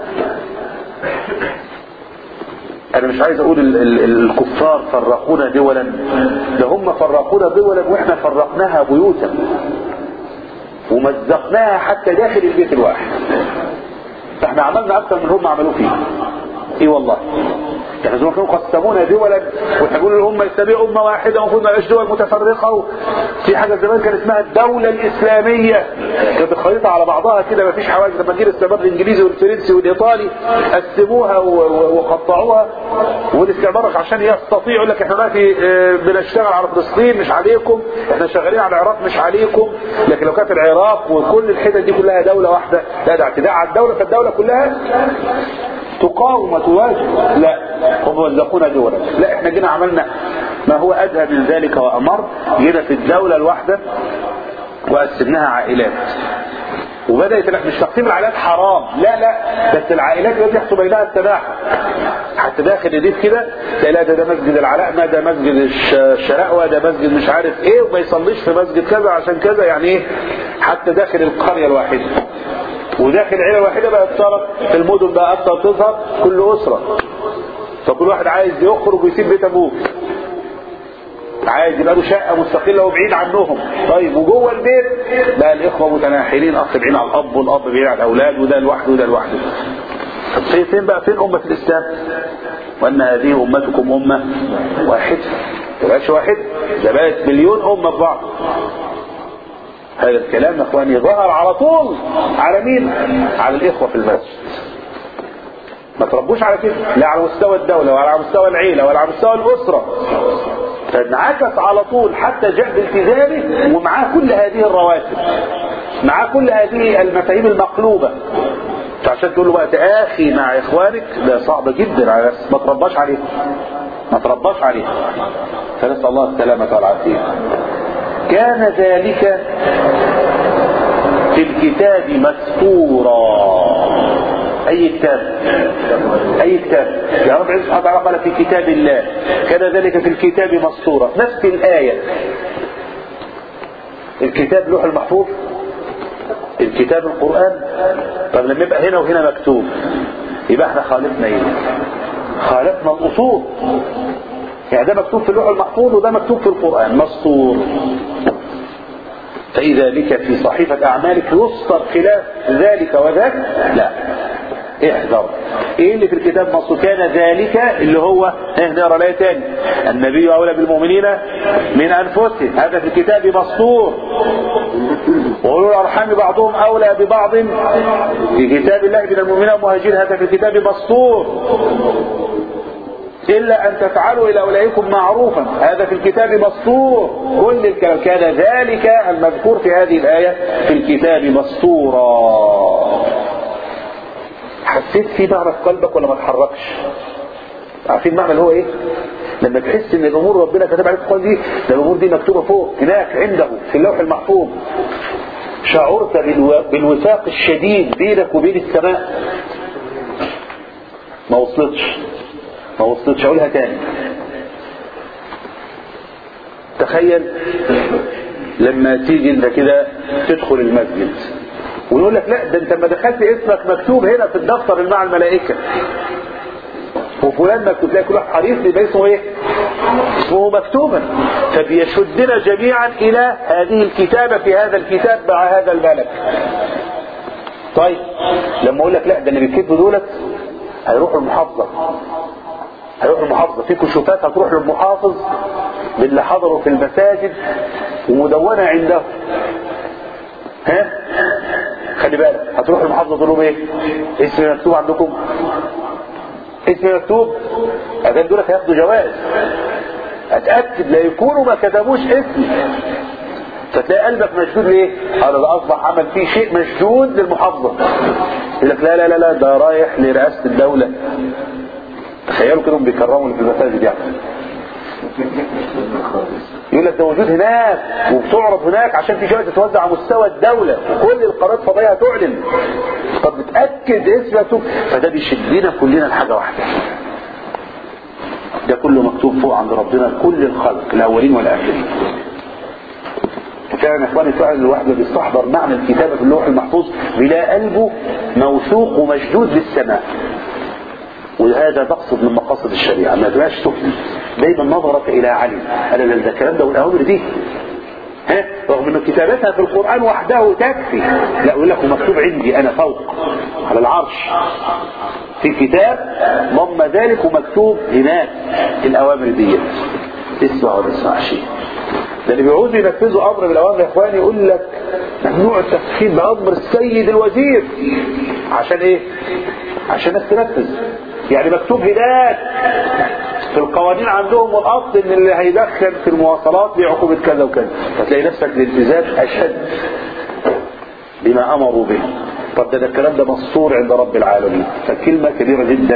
انا مش عايز اقول ال ال الكفار فرقونا دولا ده هم فرقونا دولا واحنا فرقناها بيوتا ومزقناها حتى داخل البيت الواحد فاحنا عملنا اكثر من هم عملوه فيه اي والله يعني زي ما كانوا قسمونا دولا واحنا بنقول هم يتبعوا امه واحده المفروض ما يبقاش دول متفرقه في حاجه زمان كان اسمها الدوله الاسلاميه كانت الخريطه على بعضها كده ما فيش حواجز لما جه الاستعمار الانجليزي والفرنسي والايطالي قسموها وقطعوها والاستعمار عشان يستطيع يقول لك احنا دلوقتي بنشتغل على فلسطين مش عليكم احنا شغالين على العراق مش عليكم لكن لو كانت العراق وكل الحتت دي كلها دوله واحده لا ده اعتداء على الدوله فالدوله كلها تقاوم وتواجه لا هم وزقونا دولا لا احنا جينا عملنا ما هو ادهى من ذلك وامر جينا في الدولة الواحدة وقسمناها عائلات وبدأت مش تقسيم العائلات حرام لا لا بس العائلات التي يحصل بينها التباحث حتى داخل الريف كده تلاقي ده, ده مسجد العلقمة ده مسجد الشرقوة ده مسجد مش عارف ايه وما يصليش في مسجد كذا عشان كذا يعني ايه حتى داخل القرية الواحدة وداخل عيلة واحدة بقى اتصرف في المدن بقى أكتر تظهر كل أسرة فكل واحد عايز يخرج ويسيب بيت أبوه عايز يبقى له شقة مستقلة وبعيد عنهم طيب وجوه البيت بقى الإخوة متناحرين أخ بعيد على الأب والأب بعيد على الأولاد وده لوحده وده لوحده طب فين فين بقى فين أمة الإسلام وأن هذه أمتكم أمة واحدة ما تبقاش واحد ده بقت مليون أمة في بعض هذا الكلام يا اخواني ظهر على طول على مين على الاخوة في المسجد ما تربوش على كده لا على مستوى الدولة ولا على مستوى العيلة ولا على مستوى الأسرة فانعكس على طول حتى جاء بالتزامه ومعاه كل هذه الرواتب معاه كل هذه المفاهيم المقلوبة فعشان تقول له بقى تآخي مع إخوانك ده صعب جدا على ما ترباش عليه ما ترباش عليه فنسأل الله السلامة والعافية كان ذلك في الكتاب مسطورا اي كتاب اي كتاب يا رب سبحانه وتعالى قال في كتاب الله كان ذلك في الكتاب مسطورا نفس الآية الكتاب لوح المحفوظ الكتاب القرآن طب لما يبقى هنا وهنا مكتوب يبقى احنا خالفنا ايه خالفنا الاصول يعني ده مكتوب في اللوح المحفوظ وده مكتوب في القرآن مسطور فإذا بك في صحيفة أعمالك يسطر خلاف ذلك وذاك لا احذر ايه اللي في الكتاب مصر كان ذلك اللي هو نقرا الايه تاني النبي اولى بالمؤمنين من انفسهم هذا في الكتاب مسطور وأولو الأرحام بعضهم أولى ببعض في كتاب الله من المؤمنين والمهاجرين هذا في الكتاب مسطور إلا أن تفعلوا إلى أولئكم معروفا هذا في الكتاب مسطور كل الكلام كان ذلك المذكور في هذه الآية في الكتاب مسطورا حسيت في معنى في قلبك ولا ما تحركش عارفين المعنى اللي هو ايه لما تحس ان الامور ربنا كتب عليك القرآن دي ده الامور دي مكتوبه فوق هناك عنده في اللوح المحفوظ شعرت بالو... بالوثاق الشديد بينك وبين السماء ما وصلتش ما وصلتش اقولها تاني تخيل لما تيجي انت كده تدخل المسجد ويقول لك لا ده انت لما دخلت اسمك مكتوب هنا في الدفتر اللي مع الملائكه وفلان مكتوب تلاقي كل واحد حريص يبقى اسمه ايه؟ اسمه مكتوبا فبيشدنا جميعا الى هذه الكتابه في هذا الكتاب مع هذا الملك. طيب لما اقول لك لا ده اللي بيكتبوا دولت هيروحوا المحافظه هيروحوا المحافظه في كشوفات هتروح للمحافظ باللي حضروا في المساجد ومدونه عنده ها خلي بالك هتروح المحافظه تقول لهم ايه؟ اسم مكتوب عندكم اسم مكتوب اذن دول هياخدوا جواز اتاكد لا يكونوا ما كتبوش اسمي فتلاقي قلبك مشدود ليه؟ هذا ده اصبح عمل فيه شيء مشدود للمحافظه يقول لك لا لا لا لا ده رايح لرئاسه الدوله تخيلوا كده بيكرموا اللي في المساجد يعني يقول لك ده موجود هناك وبتعرض هناك عشان في شويه تتوزع على مستوى الدوله وكل القنوات الفضائيه هتعلن طب بتاكد اسمك فده بيشدنا كلنا لحاجه واحده ده كله مكتوب فوق عند ربنا كل الخلق الاولين والاخرين فعلا يا اخواني فعلا الواحد بيستحضر معنى الكتابه في اللوح المحفوظ بلا قلبه موثوق ومشدود للسماء وهذا مقصد من مقاصد الشريعة ما تبقاش تفهم دايما نظرك إلى علم أنا ده الكلام ده والأوامر دي ها رغم ان كتابتها في القرآن وحده تكفي لا يقول لك مكتوب عندي أنا فوق على العرش في كتاب ضم ذلك ومكتوب هناك الأوامر دي اسمع ولا تسمع شيء ده اللي بيعوزوا ينفذوا امر من الاوامر يا اخواني يقول لك ممنوع التفخير بامر السيد الوزير عشان ايه؟ عشان الناس تنفذ يعني مكتوب هناك في القوانين عندهم والاصل ان اللي هيدخل في المواصلات بعقوبه كذا وكذا فتلاقي نفسك الالتزام اشد بما امروا به طب ده, ده الكلام ده مسطور عند رب العالمين فكلمه كبيره جدا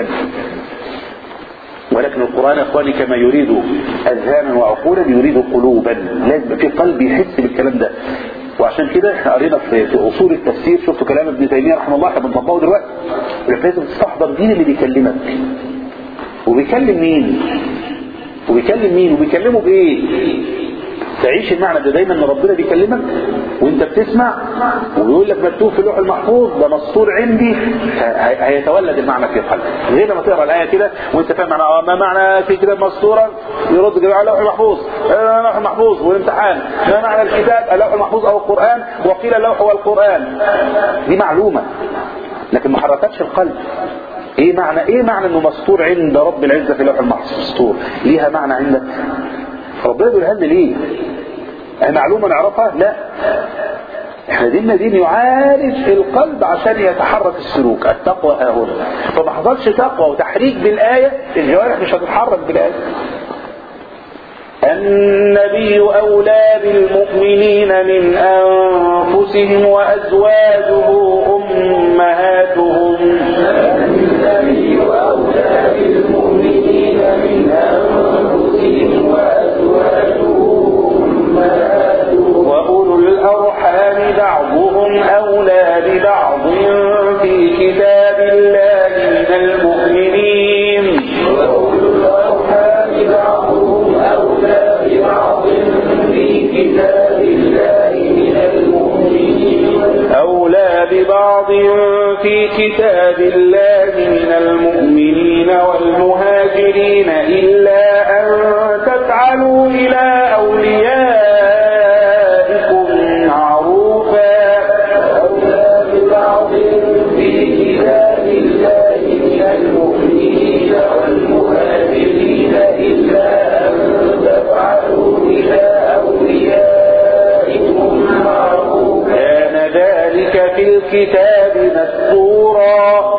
ولكن القرآن يا اخواني كما يريد اذهانا وعقولا يريد قلوبا لازم في قلب يحس بالكلام ده وعشان كده احنا قرينا في اصول التفسير شفتوا كلام ابن تيميه رحمه الله احنا بنطبقه دلوقتي لازم تستحضر مين اللي بيكلمك وبيكلم مين وبيكلم مين وبيكلمه بايه تعيش المعنى ده دايما ان ربنا بيكلمك وانت بتسمع ويقول لك مكتوب في اللوح المحفوظ ده مسطور عندي هيتولد المعنى في قلبك غير لما تقرا الايه كده وانت فاهم معنى ما معنى في كتاب مسطورا يرد كده على اللوح المحفوظ اللوح المحفوظ والامتحان ما معنى الكتاب اللوح المحفوظ او القران وقيل اللوح والقران دي معلومه لكن ما حركتش القلب ايه معنى ايه معنى انه مسطور عند رب العزه في اللوح المحفوظ مسطور ليها معنى عندك ربنا يقولها لنا ليه معلومة نعرفها لا احنا ديننا دين يعالج القلب عشان يتحرك السلوك التقوى ها هنا فما حصلش تقوى وتحريك بالآية الجوارح مش هتتحرك بالآية النبي أولى بالمؤمنين من أنفسهم وأزواجه أمهاتهم النبي أولى بالمؤمنين من أنفسهم وأولو الأرحام بعضهم أولى ببعض في كتاب الله من المؤمنين وأولو الأرحام بعضهم أولى ببعض في كتاب الله من المؤمنين أولى ببعض في كتاب الله من المؤمنين والمهاجرين إلا أن تفعلوا إلى أوليائكم معروفا أولى ببعض في كتاب الله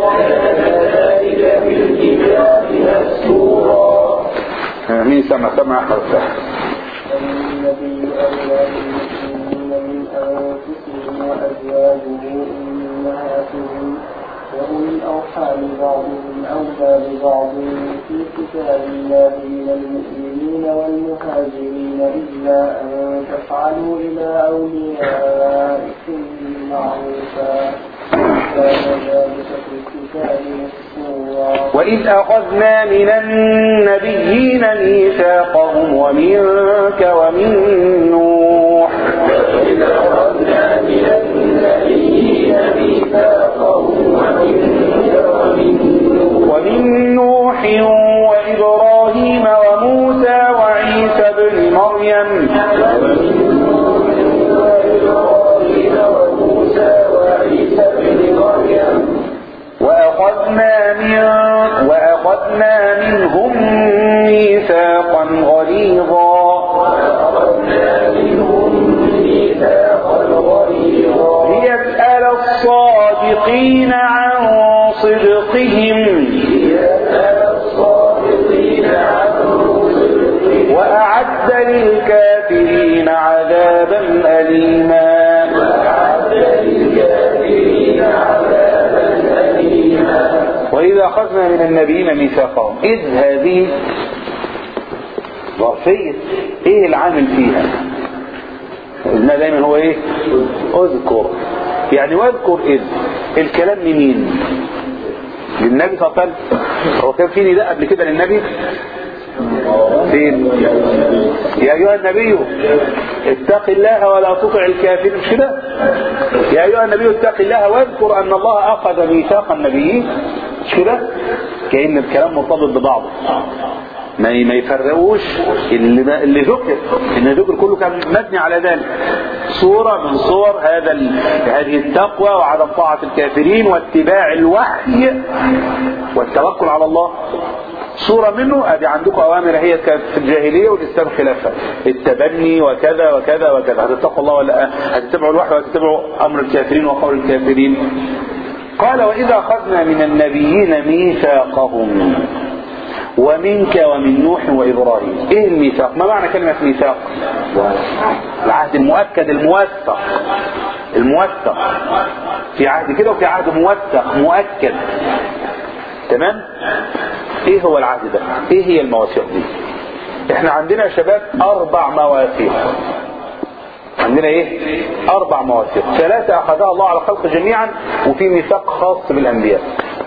مين سمع سمع أحمد سمع النبي أولى بالمؤمنين من أنفسهم وأزواجه أمهاتهم وأولي الأرحام بعضهم أولى ببعض في كتاب الله من المؤمنين والمهاجرين إلا أن تفعلوا إلى أوليائكم معروفا كان ذلك في الكتاب مسطورا وإذ أخذنا من النبيين ميثاقهم ومنك ومن نوح ومن نوح وإبراهيم وموسى وعيسى بن مريم وأخذنا من وأخذنا منهم ميثاقا غليظا ليسأل الصادقين عن صدقهم وأعد للكافرين عذابا أليما وإذا أخذنا من النبيين ميثاقهم إذ هذه ظرفية إيه العامل فيها قلنا دايما هو إيه اذكر يعني واذكر إذ الكلام لمين للنبي صلى الله عليه وسلم هو كان في نداء قبل كده للنبي فين يا أيها النبي اتق الله ولا تطع الكافرين مش كده يا أيها النبي اتق الله واذكر أن الله أخذ ميثاق النبيين مش كده كأن الكلام مرتبط ببعضه ما ما يفرقوش اللي ما اللي ذكر ان ذكر كله كان مبني على ذلك صورة من صور هذا ال... هذه التقوى وعدم طاعة الكافرين واتباع الوحي والتوكل على الله صورة منه ادي عندكم اوامر هي كانت في الجاهلية والاسلام خلافها التبني وكذا وكذا وكذا هتتقوا الله ولا لا؟ هتتبعوا الوحي وهتتبعوا امر الكافرين وقول الكافرين قال واذا اخذنا من النبيين ميثاقهم ومنك ومن نوح وإبراهيم إيه الميثاق ما معنى كلمة ميثاق العهد المؤكد الموثق الموثق في عهد كده وفي عهد موثق مؤكد تمام ايه هو العهد ده ايه هي المواثيق دي احنا عندنا يا شباب اربع مواثيق عندنا ايه اربع مواثيق ثلاثة اخذها الله على الخلق جميعا وفي ميثاق خاص بالانبياء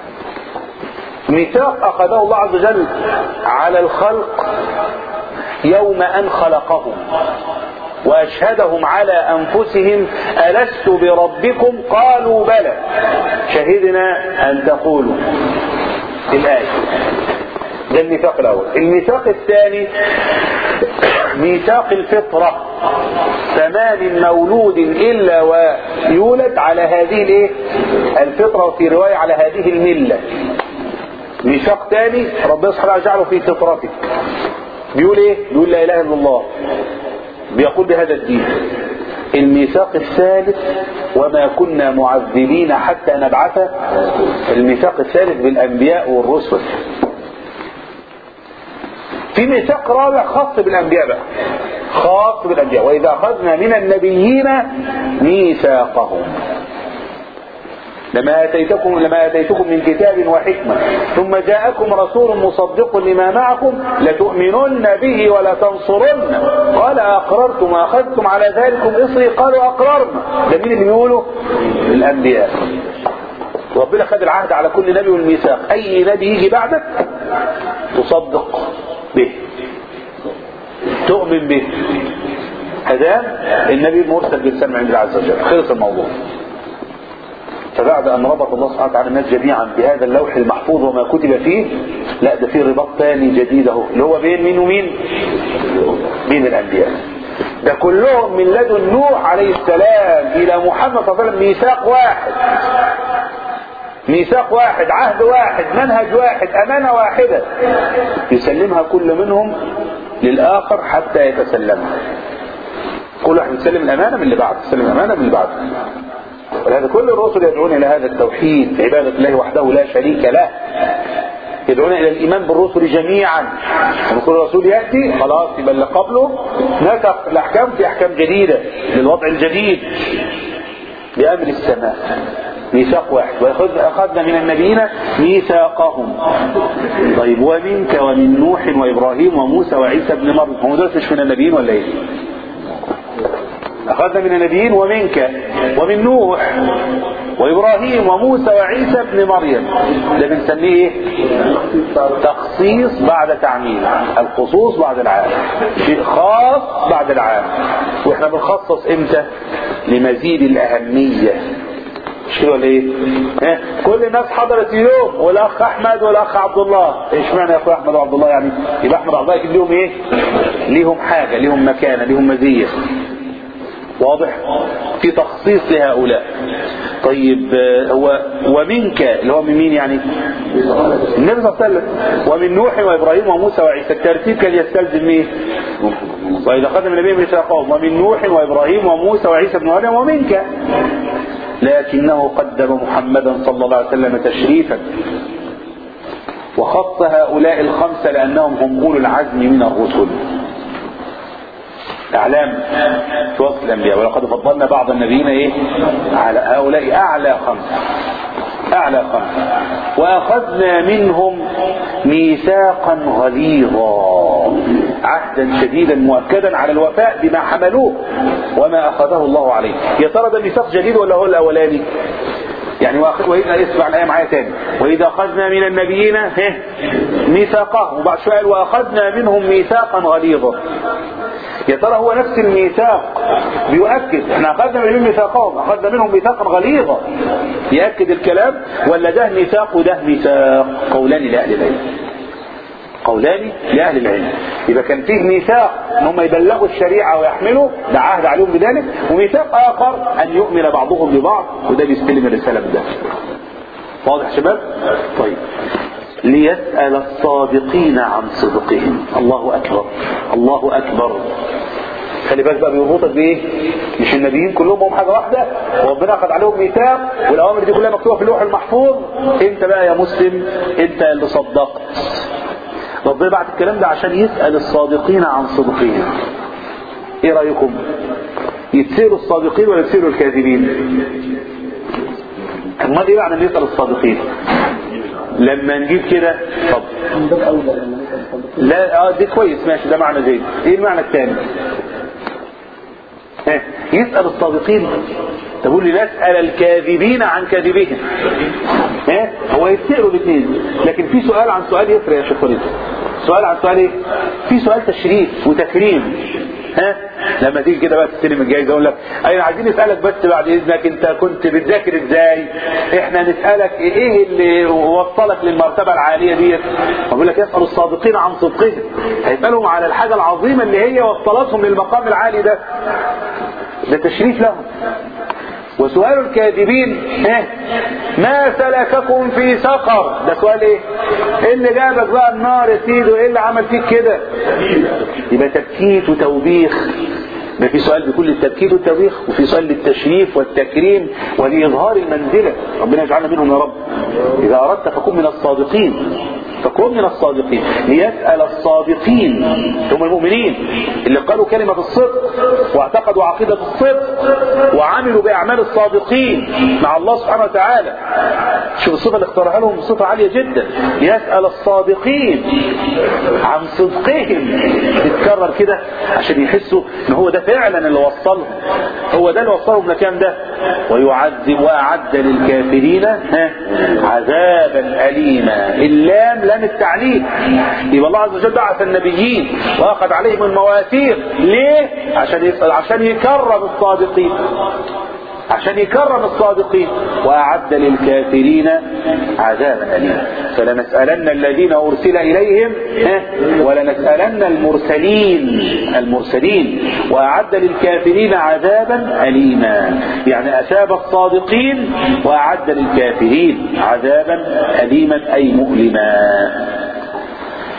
ميثاق أخذه الله عز وجل على الخلق يوم أن خلقهم وأشهدهم على أنفسهم ألست بربكم قالوا بلى شهدنا أن تقولوا الآية ده الميثاق الأول الميثاق الثاني ميثاق الفطرة فما من مولود إلا ويولد على هذه الايه الفطرة وفي رواية على هذه الملة ميثاق تاني ربنا سبحانه وتعالى جعله في فطرتك بيقول ايه بيقول لا اله الا الله بيقول بهذا الدين الميثاق الثالث وما كنا معذبين حتى نبعث الميثاق الثالث بالانبياء والرسل في ميثاق رابع خاص بالانبياء بقى خاص بالانبياء واذا اخذنا من النبيين ميثاقهم لما آتيتكم لما آتيتكم من كتاب وحكمة ثم جاءكم رسول مصدق لما معكم لتؤمنن به ولا تنصرن قال أقررتم وأخذتم على ذلكم إصري قالوا أقررنا ده مين اللي بيقولوا الأنبياء ربنا خد العهد على كل نبي والميثاق أي نبي يجي بعدك تصدق به تؤمن به هذا النبي المرسل بالسمع عند الله عز وجل خلص الموضوع فبعد أن ربط الله سبحانه وتعالى الناس جميعا بهذا اللوح المحفوظ وما كتب فيه لا ده في رباط ثاني جديد اهو اللي هو بين مين ومين؟ بين الأنبياء ده كلهم من لدن نوح عليه السلام إلى محمد صلى الله عليه وسلم ميثاق واحد ميثاق واحد عهد واحد منهج واحد أمانة واحدة يسلمها كل منهم للآخر حتى يتسلمها كل واحد يسلم الأمانة من اللي بعده يسلم الأمانة من اللي بعده ولهذا كل الرسل يدعون إلى هذا التوحيد عبادة الله وحده لا شريك له يدعون إلى الإيمان بالرسل جميعا لما كل رسول يأتي خلاص يبقى اللي قبله نسخ الأحكام في أحكام جديدة للوضع الجديد بأمر السماء ميثاق واحد وأخذنا من النبيين ميثاقهم طيب ومنك ومن نوح وإبراهيم وموسى وعيسى بن مريم هم دول مش من النبيين ولا إيه؟ أخذنا من النبيين ومنك ومن نوح وإبراهيم وموسى وعيسى بن مريم ده بنسميه إيه؟ تخصيص بعد تعميم الخصوص بعد العام شيء خاص بعد العام واحنا بنخصص امتى لمزيد الأهمية مش كده ولا ايه؟ ها؟ كل الناس حضرت اليوم والاخ احمد والاخ عبد الله ايش معنى يا اخو احمد وعبد الله يعني؟ يبقى احمد وعبد الله ليهم ايه؟ ليهم حاجه ليهم مكانه ليهم مزيه واضح في تخصيص لهؤلاء طيب هو ومنك اللي هو من مين يعني النبي صلى الله عليه وسلم ومن نوح وابراهيم وموسى وعيسى الترتيب كان يستلزم ايه واذا خدم النبي ميثاقهم ومن نوح وابراهيم وموسى وعيسى بن مريم ومنك لكنه قدم محمدا صلى الله عليه وسلم تشريفا وخص هؤلاء الخمسه لانهم هم اولو العزم من الرسل اعلام في وصف الانبياء ولقد فضلنا بعض النبيين ايه على هؤلاء اعلى خمسه اعلى خمسه واخذنا منهم ميثاقا غليظا عهدا شديدا مؤكدا على الوفاء بما حملوه وما اخذه الله عليه يا ترى ده ميثاق جديد ولا هو الاولاني يعني واخذ واذا اسمع الايه معايا تاني واذا اخذنا من النبيين ميثاقهم وبعد شويه واخذنا منهم ميثاقا غليظا يا ترى هو نفس الميثاق بيؤكد احنا اخذنا منهم ميثاقهم اخذنا منهم ميثاقا غليظا يأكد الكلام ولا ده ميثاق وده ميثاق قولان لأهل العلم قولان لأهل العلم يبقى كان فيه ميثاق ان هم يبلغوا الشريعة ويحملوا ده عهد عليهم بذلك وميثاق آخر أن يؤمن بعضهم ببعض وده بيستلم الرسالة بده واضح يا شباب طيب ليسأل الصادقين عن صدقهم الله أكبر الله أكبر خلي بالك بقى بيربطك بايه مش النبيين كلهم هم حاجه واحده وربنا اخذ عليهم ميثاق والاوامر دي كلها مكتوبه في اللوح المحفوظ انت بقى يا مسلم انت اللي صدقت ربنا بعت الكلام ده عشان يسال الصادقين عن صدقهم ايه رايكم يتسالوا الصادقين ولا يتسالوا الكاذبين امال ايه معنى يسال الصادقين لما نجيب كده طب لا اه دي كويس ماشي ده معنى زين ايه المعنى الثاني ها يسأل الصادقين تقول لي نسأل الكاذبين عن كاذبهم ها هو يتسألوا الاثنين لكن في سؤال عن سؤال يفرق يا شيخ وليد سؤال عن سؤال ايه في سؤال تشريف وتكريم ها لما تيجي كده بقى تستلم الجايزه اقول لك ايوه عايزين نسالك بس بعد اذنك انت كنت بتذاكر ازاي احنا نسالك ايه اللي وصلك للمرتبه العاليه ديت بقول لك يسال الصادقين عن صدقهم هيسالهم على الحاجه العظيمه اللي هي وصلتهم للمقام العالي ده ده تشريف لهم وسؤال الكاذبين ايه ما سلككم في سقر ده سؤال ايه ايه اللي جابك بقى النار يا سيدي وايه اللي عمل فيك كده يبقى تبكيت وتوبيخ ما في سؤال بكل التبكيت والتوبيخ وفي سؤال للتشريف والتكريم ولإظهار المنزلة ربنا يجعلنا منهم يا رب إذا أردت فكن من الصادقين فكن من الصادقين ليسأل الصادقين هم المؤمنين اللي قالوا كلمة الصدق واعتقدوا عقيدة الصدق وعملوا بأعمال الصادقين مع الله سبحانه وتعالى شوف الصفة اللي اختارها لهم صفة عالية جدا ليسأل الصادقين عن صدقهم تتكرر كده عشان يحسوا ان هو ده فعلا اللي وصلهم هو ده اللي وصلهم لكام ده ويعذب وأعد للكافرين ها عذابا أليما اللام لام التعليم يبقى الله عز وجل بعث النبيين واخذ عليهم المواثيق ليه عشان يسأل عشان يكرم الصادقين عشان يكرم الصادقين وأعد للكافرين عذابا أليما فلنسألن الذين أرسل إليهم ولنسألن المرسلين المرسلين وأعد للكافرين عذابا أليما يعني أثاب الصادقين وأعد للكافرين عذابا أليما أي مؤلما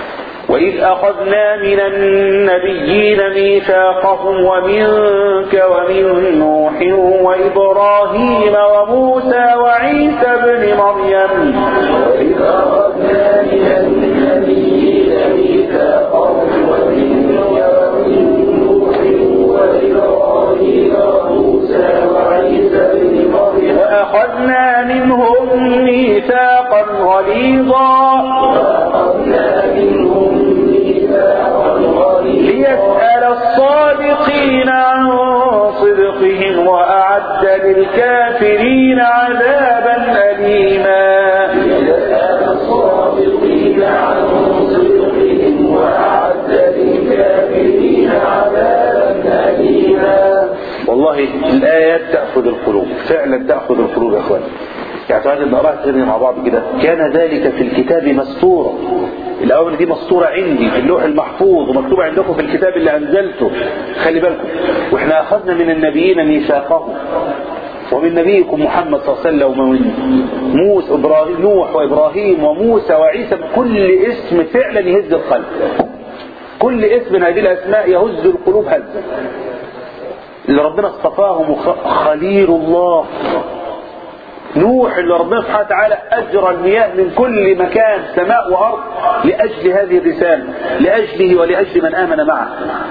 وإذ أخذنا من النبيين ميثاقهم ومنك ومن نوح وإبراهيم وموسى وعيسى ابن مريم وإذ أخذنا من النبيين ميثاقهم ومنك ومن نوح وإبراهيم وموسى وعيسى ابن مريم وأخذنا منهم ميثاقا غليظا وأخذنا منهم ميثاقا غليظا ليسأل الصادقين عن صدقهم وأعد للكافرين عذابا أليما ليسأل الصادقين عن صدقهم وأعد للكافرين عذابا أليما والله الآيات تأخذ القلوب فعلا تأخذ القلوب يا أخوان يعني تعالى نقراها كده مع بعض كده كان ذلك في الكتاب مسطورا الأوامر دي مسطورة عندي في اللوح المحفوظ ومكتوبة عندكم في الكتاب اللي أنزلته خلي بالكم وإحنا أخذنا من النبيين ميثاقهم ومن نبيكم محمد صلى الله عليه وسلم ومن موسى إبراهيم نوح وإبراهيم وموسى وعيسى كل اسم فعلا يهز القلب كل اسم من هذه الأسماء يهز القلوب هزا اللي ربنا اصطفاهم وخ- خليل الله نوح اللي ربنا سبحانه وتعالى أجرى المياه من كل مكان سماء وأرض لأجل هذه الرسالة لأجله ولأجل من آمن معه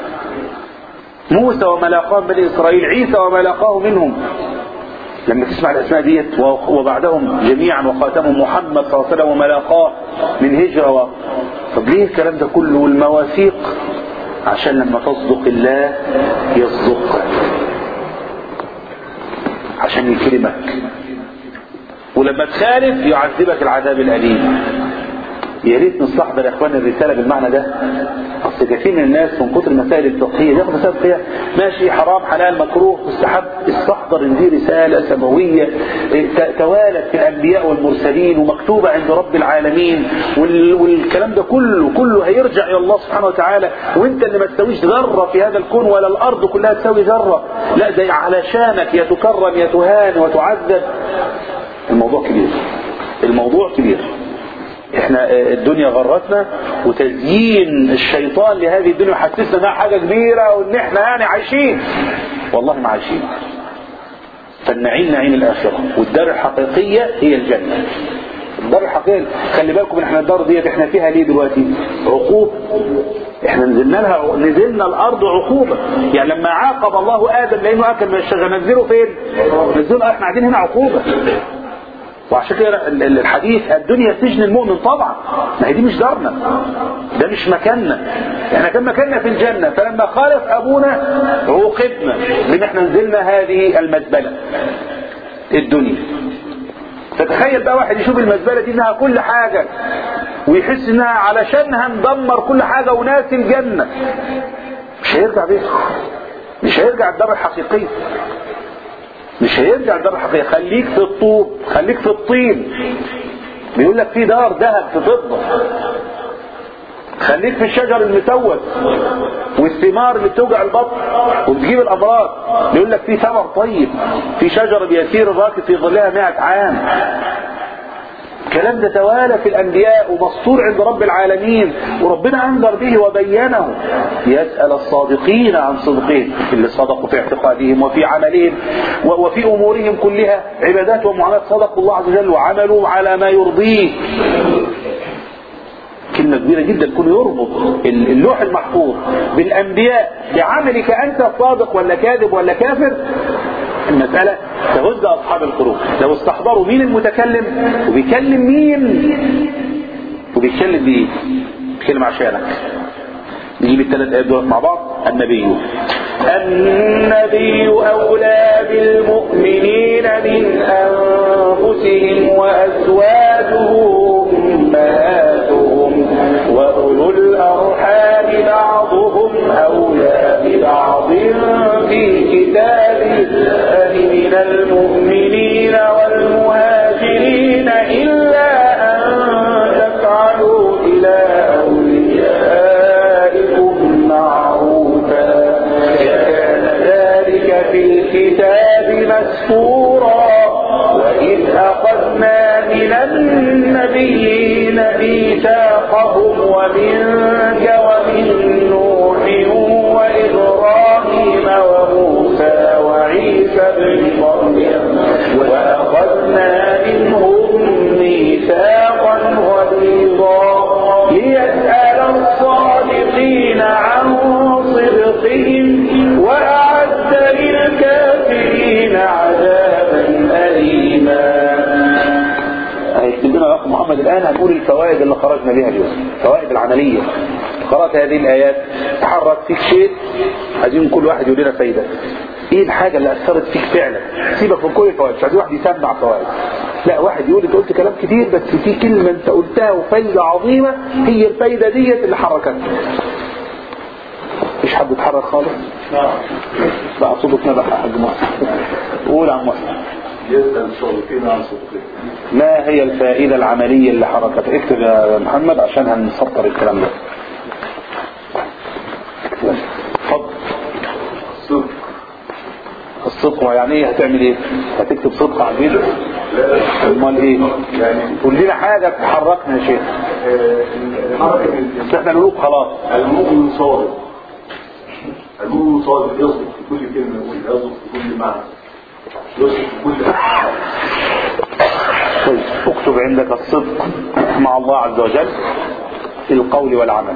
موسى وما لاقاه من بني إسرائيل عيسى وما لاقاه منهم لما تسمع الأسماء ديت وبعدهم جميعا وخاتمهم محمد صلى الله عليه وسلم وما لاقاه من هجرة و... طب ليه الكلام ده كله والمواثيق عشان لما تصدق الله يصدقك عشان يكرمك ولما تخالف يعذبك العذاب الأليم يا ريت نستحضر يا اخوان الرساله بالمعنى ده اصل كثير من الناس من كتر المسائل الفقهيه ياخد مسائل فقهيه ماشي حرام حلال مكروه مستحب استحضر ان دي رساله سماويه ت- توالت في الانبياء والمرسلين ومكتوبه عند رب العالمين وال- والكلام ده كله كله هيرجع الى الله سبحانه وتعالى وانت اللي ما تسويش ذره في هذا الكون ولا الارض كلها تساوي ذره لا ده علشانك يا تكرم يا تهان وتعذب الموضوع كبير الموضوع كبير احنا الدنيا غرتنا وتزيين الشيطان لهذه الدنيا حسسنا انها حاجه كبيره وان احنا يعني عايشين والله ما عايشين فالنعيم نعيم الاخره والدار الحقيقيه هي الجنه الدار الحقيقيه خلي بالكم ان احنا الدار ديت احنا فيها ليه دلوقتي عقوبه احنا نزلنا لها نزلنا الارض عقوبه يعني لما عاقب الله ادم لانه اكل من الشجره نزله فين نزله احنا قاعدين هنا عقوبه وعشان كده ال- ال- الحديث الدنيا سجن المؤمن طبعا ما هي دي مش دارنا ده مش مكاننا احنا كان مكاننا في الجنة فلما خالف ابونا عوقبنا بان احنا نزلنا هذه المزبلة الدنيا فتخيل بقى واحد يشوف المزبلة دي انها كل حاجة ويحس انها علشانها ندمر كل حاجة وناسي الجنة مش هيرجع بيته مش هيرجع الدار الحقيقية مش هيرجع الدار الحقيقية خليك في الطوب خليك في الطين بيقول لك في دار ذهب في فضة خليك في الشجر المسود والثمار اللي بتوجع البطن وبتجيب الامراض بيقول لك في ثمر طيب في شجره بيسير الراكب في ظلها 100 عام الكلام ده توالى في الانبياء ومسطور عند رب العالمين وربنا انذر به وبينه يسال الصادقين عن صدقهم اللي صدقوا في اعتقادهم وفي عملهم و- وفي امورهم كلها عبادات ومعاملات صدقوا الله عز وجل وعملوا على ما يرضيه كلمة كبيرة جدا كله يربط اللوح المحفوظ بالأنبياء بعملك أنت صادق ولا كاذب ولا كافر المسألة تهز أصحاب القلوب لو استحضروا مين المتكلم وبيكلم مين وبيتكلم بإيه بيتكلم عشانك نجيب الثلاث آيات دول مع بعض النبي النبي أولى بالمؤمنين من أنفسهم وأزواجه أمهاتهم وأولو الأرحام بعضهم أولى ببعض في كتاب الله من المؤمنين والمهاجرين إلا أن تفعلوا إلى أوليائكم معروفا كان ذلك في الكتاب مسكورا وإذ أخذنا من خلقهم ومنك ومن نوح وإبراهيم وموسى وعيسى بن مريم وأخذنا منهم ميثاقا غليظا ليسأل الصادقين عن صدقهم وأعد للكافرين عذابا أليما هيكتب لنا الاخ محمد الان هنقول الفوائد اللي خرجنا بها اليوم الفوائد العمليه قرات هذه الايات تحرك فيك شيء عايزين كل واحد يقول لنا فايده ايه الحاجه اللي اثرت فيك فعلا سيبك من كل الفوائد مش عايزين واحد يسمع فوائد لا واحد يقول انت قلت كلام كتير بس في كلمه انت قلتها وفايده عظيمه هي الفايده ديت اللي حركتك مش حد يتحرك خالص بقى صوتك نبح يا حاج محسن قول يا عم محسن يسأل الصادقين عن صدقهم ما هي الفائدة العملية اللي حركت اكتب يا محمد عشان هنسطر الكلام ده اتفضل الصدق الصدق يعني ايه هتعمل ايه هتكتب صدق على الفيديو لا امال ايه يعني قول لنا حاجة تحركنا يا شيخ آه، حركة بس الإنسان احنا نقول خلاص المؤمن صادق المؤمن صادق يصدق في كل كلمة يقول يصدق في كل معنى يصدق في كل طيب اكتب عندك الصدق مع الله عز وجل في القول والعمل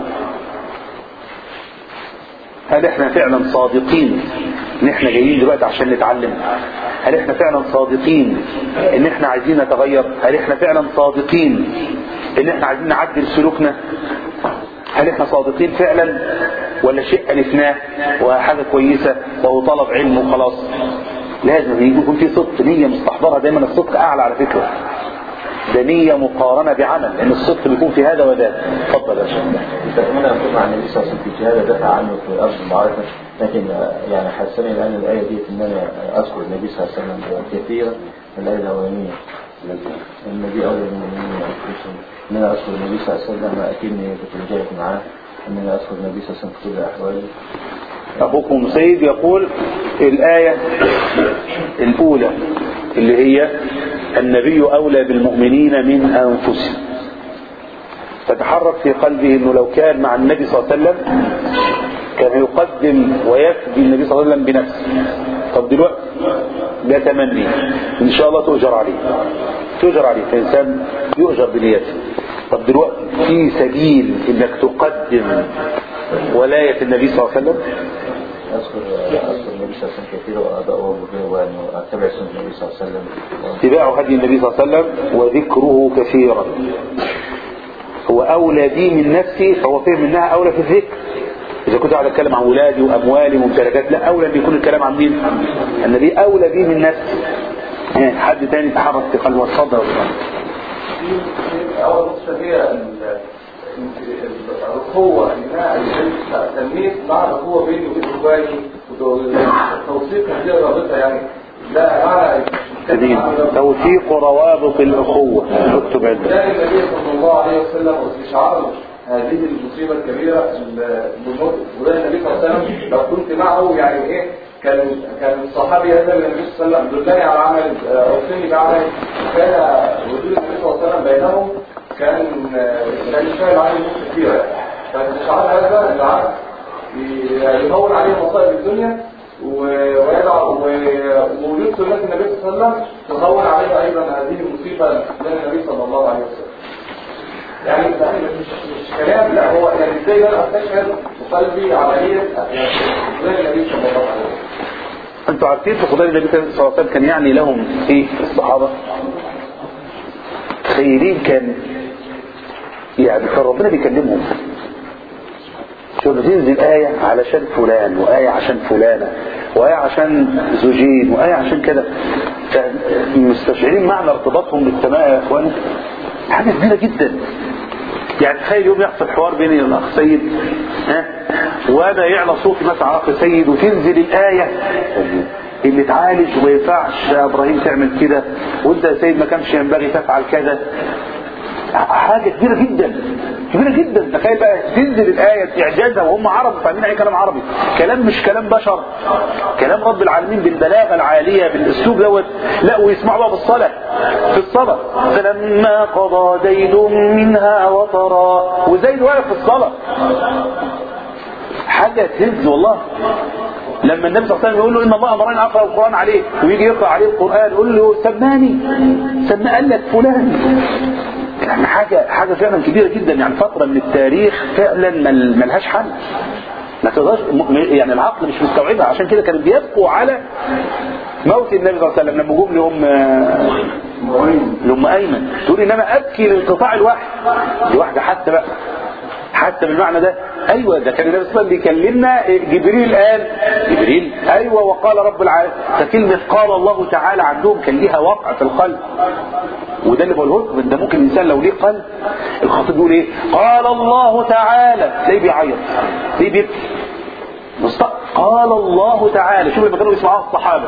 هل احنا فعلا صادقين ان احنا جايين دلوقتي عشان نتعلم هل احنا فعلا صادقين ان احنا عايزين نتغير هل احنا فعلا صادقين ان احنا عايزين نعدل سلوكنا هل احنا صادقين فعلا ولا شيء الفناه وحاجه كويسه وهو طلب علم وخلاص لازم يكون في صدق نيه مستحضره دايما الصدق اعلى على فكره ده نيه مقارنه بعمل لان الصدق بيكون في هذا وذاك اتفضل يا شيخ تكملة أقول مع النبي صلى الله عليه وسلم في الجهاد دافع عنه في أرض المعركة لكن آه، يعني حسني الآن الآية دي إن أنا أذكر النبي صلى الله عليه وسلم كثيرا الآية الأولانية النبي أولى بالمؤمنين أنفسهم إن أنا أذكر النبي صلى الله عليه وسلم أكني كنت مجاهد معاه إن أنا أذكر النبي صلى الله عليه وسلم في كل أحوالي أخوكم سيد يقول الآية الأولى اللي هي النبي أولى بالمؤمنين من أنفسهم تتحرك في قلبه أنه لو كان مع النبي صلى الله عليه وسلم كان يقدم ويفدي النبي صلى الله عليه وسلم بنفسه طب دلوقتي ده تمني إن شاء الله تؤجر عليه تؤجر عليه فإنسان يؤجر بنيته طب دلوقتي في سبيل انك تقدم ولاية النبي صلى الله عليه وسلم أذكر أذكر النبي صلى الله عليه وسلم كثيرا وأدعوه به وأن أتبع سنة النبي صلى الله عليه وسلم اتباع هدي النبي صلى الله عليه وسلم وذكره كثيرا هو أولى بي من نفسي فهو فهم منها أولى في الذكر إذا كنت قاعد أتكلم عن ولادي وأموالي وممتلكات لا أولى أن يكون الكلام عن مين؟ النبي أولى بي من نفسي ها، حد تاني تحرك في قلبه اتفضل أول نقطة هي ال- الأخوة إنها تنمية معنى الأخوة بيني وبين إخواني وتوثيق هذه الرابطة يعني لا معنى جميل توثيق روابط الأخوة اكتب عندك كان النبي صلى الله عليه وسلم واستشعار هذه المصيبة الكبيرة بالموت وده النبي صلى الله عليه وسلم لو كنت معه يعني ايه كان كان الصحابي هذا النبي صلى الله عليه وسلم دلني على عمل آه، اوصني بعمل كان وجود النبي صلى الله عليه وسلم بينهم كان آه، كان يشتغل عليه امور كثيرة فاستشعار هذا العبد ي- يهون عليه مصائب الدنيا و- ويدع و- ووجود سنة النبي صلى الله عليه وسلم تهون عليه ايضا هذه المصيبة للنبي صلى الله عليه وسلم يعني ده مش مش كلام لا هو يعني ازاي انا استشهد قلبي عمليه زي النبي صلى الله عليه وسلم انتوا عارفين في خلال النبي صلى الله عليه وسلم كان يعني لهم ايه الصحابة خيرين كان يعني كان ربنا بيكلمهم شوف تنزل آية علشان فلان وآية عشان فلانة وآية عشان زوجين وآية عشان كده مستشعرين معنى ارتباطهم بالسماء يا اخوان حاجة كبيرة جدا يعني تخيل يوم يحصل حوار بيني والاخ سيد ها وانا يعلى صوتي مثلا على اخ سيد وتنزل الايه اللي تعالج وما ينفعش يا ابراهيم تعمل كده وانت يا سيد ما كانش ينبغي تفعل كذا حاجة كبيرة جدا كبيرة جدا تخيل بقى تنزل الآية إعجازها وهم عرب فاهمين أي كلام عربي كلام مش كلام بشر كلام رب العالمين بالبلاغة العالية بالأسلوب دوت لا ويسمعوا بقى بالصلاة في الصلاة فلما قضى زيد منها وطرا وزيد واقف في الصلاة حاجة تهز والله لما النبي صلى الله عليه وسلم يقول له ان الله امرني اقرا القران عليه ويجي يقرا عليه القران يقول له سماني سمى قال لك فلان يعني حاجه حاجه فعلا كبيره جدا يعني فتره من التاريخ فعلا مل- ملهاش حل ما تقدرش م- يعني العقل مش مستوعبها عشان كده كانوا بيبكوا على موت النبي صلى الله عليه وسلم لما جم لهم لام ايمن تقول انما ابكي لانقطاع الوحي دي واحده حتى بقى حتى بالمعنى ده ايوه ده كان النبي صلى الله عليه وسلم بيكلمنا جبريل قال جبريل ايوه وقال رب العالمين فكلمه قال الله تعالى عندهم كان ليها وقع في القلب وده اللي بقوله لكم ده ممكن الانسان لو ليه قلب الخطيب يقول ايه قال الله تعالى تلاقيه بيعيط تلاقيه بيبكي مست- قال الله تعالى شوف لما كانوا بيسمعوها الصحابه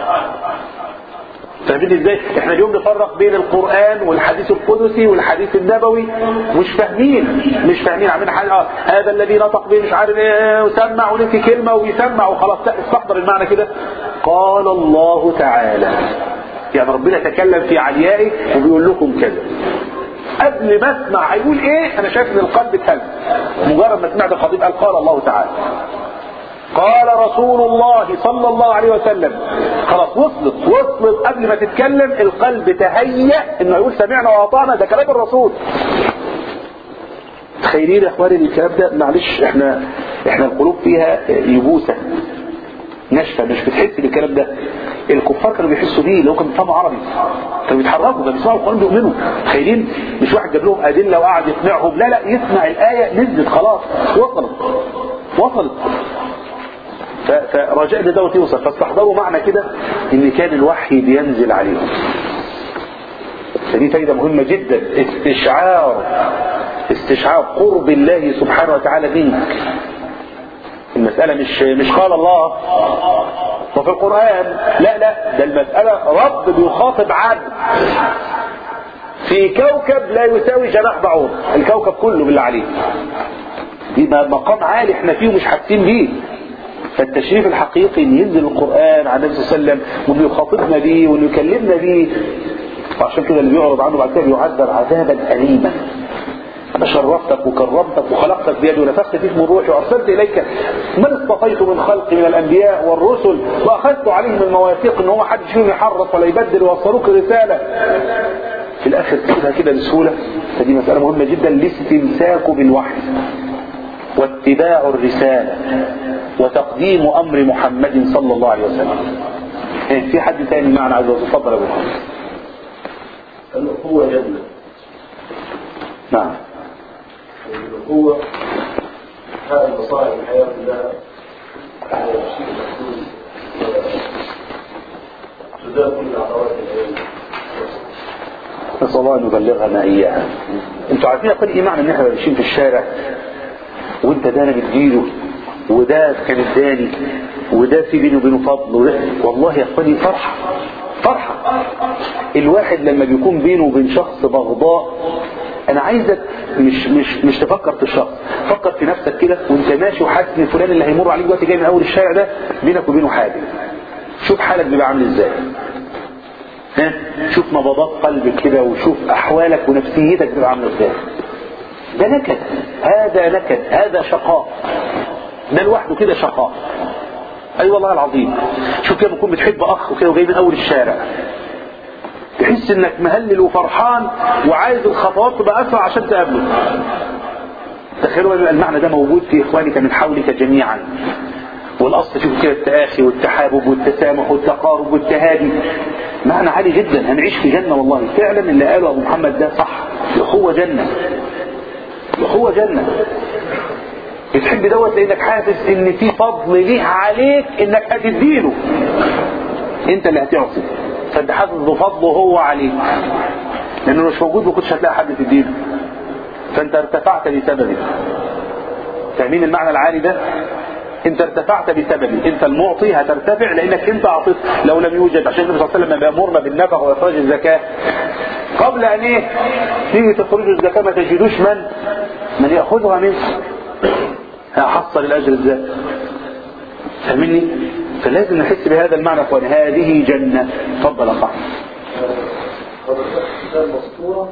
فاهمين ازاي احنا اليوم نفرق بين القرآن والحديث القدسي والحديث النبوي مش فاهمين مش فاهمين عاملين حاجة اه هذا الذي نطق به مش عارف ايه وسمع ونفي كلمة ويسمع وخلاص لا استحضر المعنى كده قال الله تعالى يعني ربنا تكلم في عليائه وبيقول لكم كذا قبل ما اسمع هيقول ايه انا شايف ان القلب اتهز مجرد ما سمعت الخطيب قال قال الله تعالى قال رسول الله صلى الله عليه وسلم خلاص وصلت وصلت قبل ما تتكلم القلب تهيأ انه يقول سمعنا واطعنا ده كلام الرسول تخيلين يا اخواني الكلام ده معلش احنا احنا القلوب فيها يبوسه ناشفه مش بتحس بالكلام ده الكفار كانوا بيحسوا بيه لو كانوا بيفهموا عربي كانوا بيتحركوا كانوا بيسمعوا القران بيؤمنوا تخيلين مش واحد جاب لهم ادله وقعد يقنعهم لا لا يسمع الايه نزلت خلاص وصلت وصلت ف- فرجاء ان دوت يوصل فاستحضروا معنى كده ان كان الوحي بينزل عليهم فدي فايدة مهمة جدا استشعار استشعار قرب الله سبحانه وتعالى منك المسألة مش مش قال الله وفي القرآن لا لا ده المسألة رب بيخاطب عبد في كوكب لا يساوي جناح بعوض الكوكب كله بالله عليه دي مقام عالي احنا فيه ومش حاسين بيه فالتشريف الحقيقي ان ينزل القرآن على النبي صلى الله عليه وسلم وانه يخاطبنا بيه وانه يكلمنا بيه وعشان كده اللي بيعرض عنه بعد كده بيعذب عذابا أليما أنا شرفتك وكرمتك وخلقتك بيدي ونفخت فيك من روحي وأرسلت إليك من اصطفيت من خلقي من الأنبياء والرسل وأخذت عليهم المواثيق إن هو حدش فيهم يحرف ولا يبدل ويوصلوك رسالة في الآخر تسيبها كده بسهولة فدي مسألة مهمة جدا الاستمساك بالوحي واتباع الرسالة وتقديم أمر محمد صلى الله عليه وسلم إيه، في حد تاني معنا عايز يتفضل يا أبو محمد الأخوة جنة نعم الأخوة هذه مصائب الحياة كلها شيء محدود تزال كل عقبات العلم نسأل الله أن يبلغنا إياها انتوا عارفين يقول إيه معنى إن إحنا ماشيين في الشارع وأنت ده أنا بتجيله وده كان اداني وده في بيني وبينه فضل وده والله يا اخواني فرحة فرحة الواحد لما بيكون بينه وبين شخص بغضاء انا عايزك مش مش مش تفكر في الشخص فكر في نفسك كده وانت ماشي وحاسس ان فلان اللي هيمر عليك دلوقتي جاي من اول الشارع ده بينك وبينه حاجه شوف حالك بيبقى عامل ازاي ها شوف نبضات قلبك كده وشوف احوالك ونفسيتك بتبقى عامله ازاي ده نكد هذا نكد هذا شقاء ده لوحده كده شقاء اي أيوة والله العظيم شوف كده بكون بتحب اخ وكده وجاي من اول الشارع تحس انك مهلل وفرحان وعايز الخطوات تبقى اسرع عشان تقابله تخيلوا ان المعنى ده موجود في اخوانك من حولك جميعا والاصل فيه كده التآخي والتحابب والتسامح والتقارب والتهادي معنى عالي جدا هنعيش في جنة والله فعلا اللي قاله ابو محمد ده صح الاخوة جنة الاخوة جنة بتحب دوت لانك حاسس ان في فضل ليه عليك انك هتديله انت اللي هتعصي فانت حاسس بفضله هو عليك لانه مش موجود ما كنتش هتلاقي حد تديله فانت ارتفعت بسببه فاهمين المعنى العالي ده انت ارتفعت بسببه انت المعطي هترتفع لانك انت اعطيت لو لم يوجد عشان النبي صلى الله عليه وسلم بيامرنا بالنفقه واخراج الزكاه قبل ان ايه تيجي تخرجوا الزكاة ما تجدوش من من يأخذها منكم هحصل الاجر ازاي فاهمني فلازم نحس بهذا المعنى يا اخوان هذه جنة تفضل يا صاحبي ده المسطورة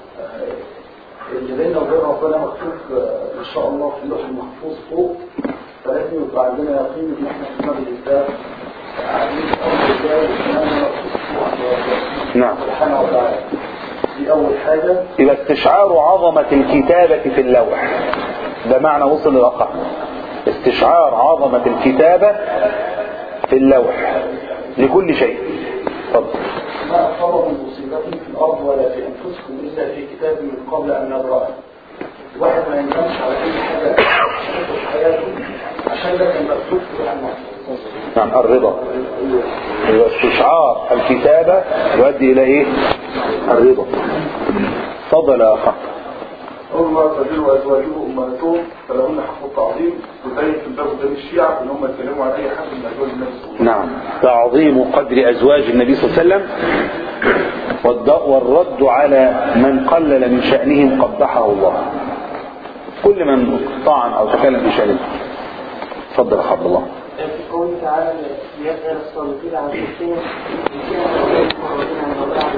اللي بيننا وبين ربنا مكتوب آه، ان شاء الله في اللوح المحفوظ فوق فلازم يبقى عندنا يقين ان احنا في مجلس ده قاعدين في اول ده وكمان مكتوب فوق عند ربنا نعم سبحانه وتعالى دي اول حاجة يبقى استشعار عظمة الكتابة في اللوح ده معنى وصل للأقع استشعار عظمة الكتابة في اللوح لكل شيء اتفضل ما أصاب من مصيبة في الأرض ولا في أنفسكم إلا في كتاب من قبل أن نبرأه الواحد ما يندمش على أي حاجة في حياته عشان ده كان مكتوب في اللوح المحفوظ نعم الرضا يبقى استشعار الكتابة يؤدي إلى إيه الرضا تفضل يا أخ أول ما تجدوا أزواجه أمهاتهم فلهن حق التعظيم وزي في الباب قدام الشيعة إن هم يتكلموا عن أي حد من أزواج النبي صلى الله عليه وسلم نعم تعظيم قدر أزواج النبي صلى الله عليه وسلم والد- والرد على من قلل من شأنهم قبحه الله كل من طعن أو تكلم في شأنه تفضل يا عبد الله في قوله تعالى يسأل الصادقين عن شركهم إن كان المرضين عن الله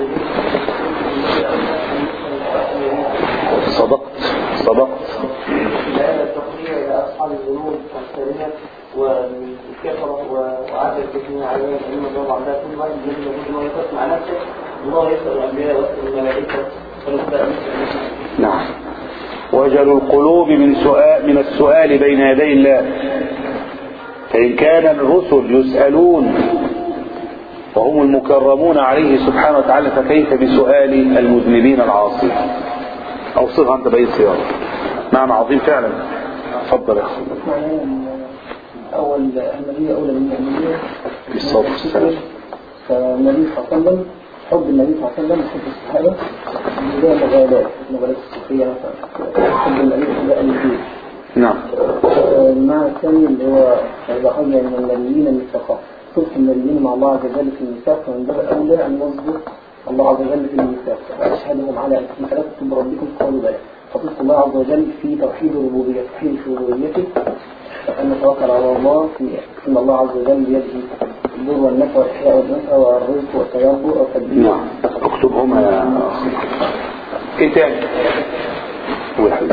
صدقت صدقت لأن التقرير إلى أصحاب الذنوب والسرية والكفرة وعدد الكثير عليهم أن الله عندها كل واحد يجب أن يكون يقف مع نفسه الله يسأل الأنبياء ويسأل الملائكة ونسأل نعم وجل القلوب من سؤال من السؤال بين يدي الله فإن كان الرسل يسألون وهم المكرمون عليه سبحانه وتعالى فكيف بسؤال المذنبين العاصين أو صيغة أنت بأي صيغة معنى عظيم فعلا تفضل يا أخي معناه ان اول الماليه اولى من الماليه في الصوت والسلام فالنبي صلى الله عليه وسلم حب النبي صلى الله عليه وسلم حب الصحابه زي مغالات مغالات الصوفيه مثلا حب النبي حب اهل البيت نعم المعنى الثاني اللي هو إذا أخذنا من النبيين الميثاقات صدق النبيين مع الله عز وجل في الميثاق فمن باب أولى أن نصدق الله عز وجل في الميثاق وأشهدهم على أنكم خلقتم بربكم قالوا بلى فصدق الله عز وجل في توحيد الربوبية توحيد ربوبيته فأن نتوكل على الله في أن الله عز وجل بيده الضر والنفع والإحياء والنفع والرزق والتيبر والتدبير نعم اكتبهما يا أخي ايه تاني قول يا حبيبي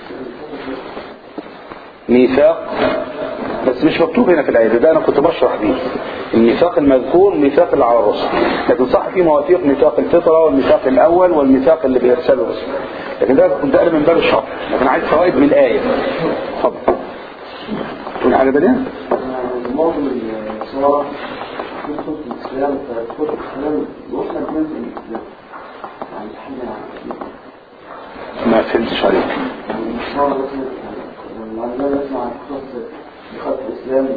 ميثاق بس مش مكتوب هنا في الآية ده, ده أنا كنت بشرح بيه الميثاق المذكور ميثاق اللي على الرسل لكن صح في مواثيق ميثاق الفطرة والميثاق الأول والميثاق اللي بيرسله الرسل لكن ده كنت أقل من باب الشرح لكن عايز فوائد من الآية اتفضل تقول حاجة تانية؟ معظم الصورة تدخل في الإسلام فتدخل في الإسلام وإحنا بننزل الإسلام يعني حاجة ما فهمتش عليك يعني الصورة مثلا وعندنا نسمع عن قصة دخلت الإسلام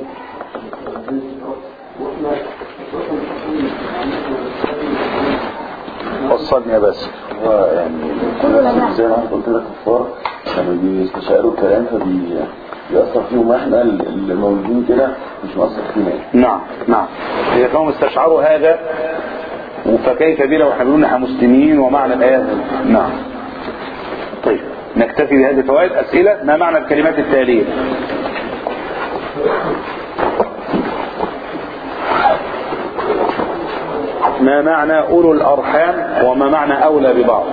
وإحنا وإحنا وصلني يا باسم هو يعني كل زي ما انت قلت لك كفار كانوا بيستشعروا الكلام فبيأثر فيهم احنا اللي موجودين كده مش مؤثر فينا يعني. نعم نعم إذا كانوا استشعروا هذا فكيف بنا واحنا بنقول احنا مسلمين ومعنى الآيات نعم طيب نكتفي بهذه الفوائد أسئلة ما معنى الكلمات التالية ما معنى أولو الأرحام وما معنى أولى ببعض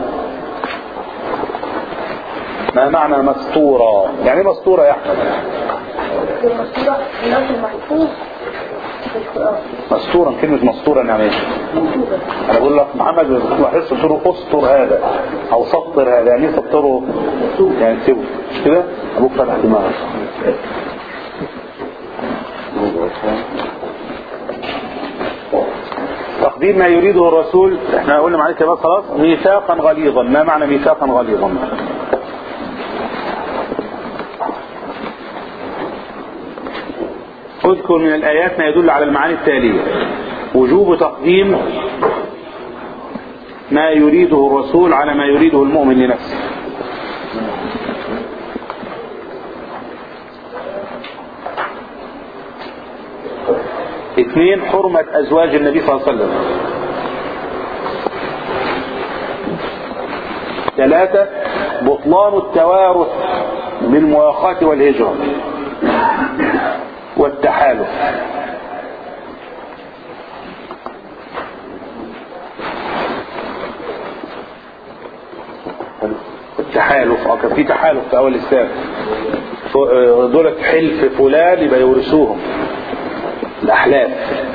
ما معنى مسطورة يعني إيه مسطورة يا أحمد المسطورة اللوح المحفوظ في القرآن مسطورا كلمة مسطورا يعني ايه انا بقول لك محمد بحس قلت له اسطر هذا او سطر هذا يعني ايه سطره يعني سيبه مش كده ابوك فتح دماغك تقديم ما يريده الرسول احنا قلنا معاك كده خلاص ميثاقا غليظا ما معنى ميثاقا غليظا اذكر من الآيات ما يدل على المعاني التالية وجوب تقديم ما يريده الرسول على ما يريده المؤمن لنفسه اثنين حرمة أزواج النبي صلى الله عليه وسلم ثلاثة بطلان التوارث بالمواخاة والهجرة والتحالف التحالف اه كان في تحالف في اول الاسلام ف- آه، دولت حلف فلان يبقى يورثوهم الاحلاف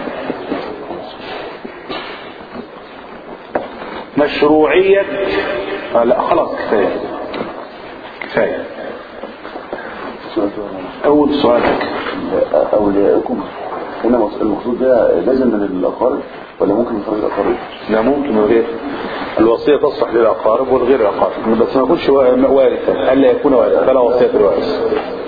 مشروعية آه لا خلاص كفاية كفاية اول سؤالك أوليائكم هنا مص- المقصود ده لازم من الأقارب ولا ممكن من خارج الأقارب؟ لا ممكن من غير الوصية تصلح للأقارب والغير الأقارب بس ما يكونش وا- وارثا ألا يكون وارثا فلا وصية الوارث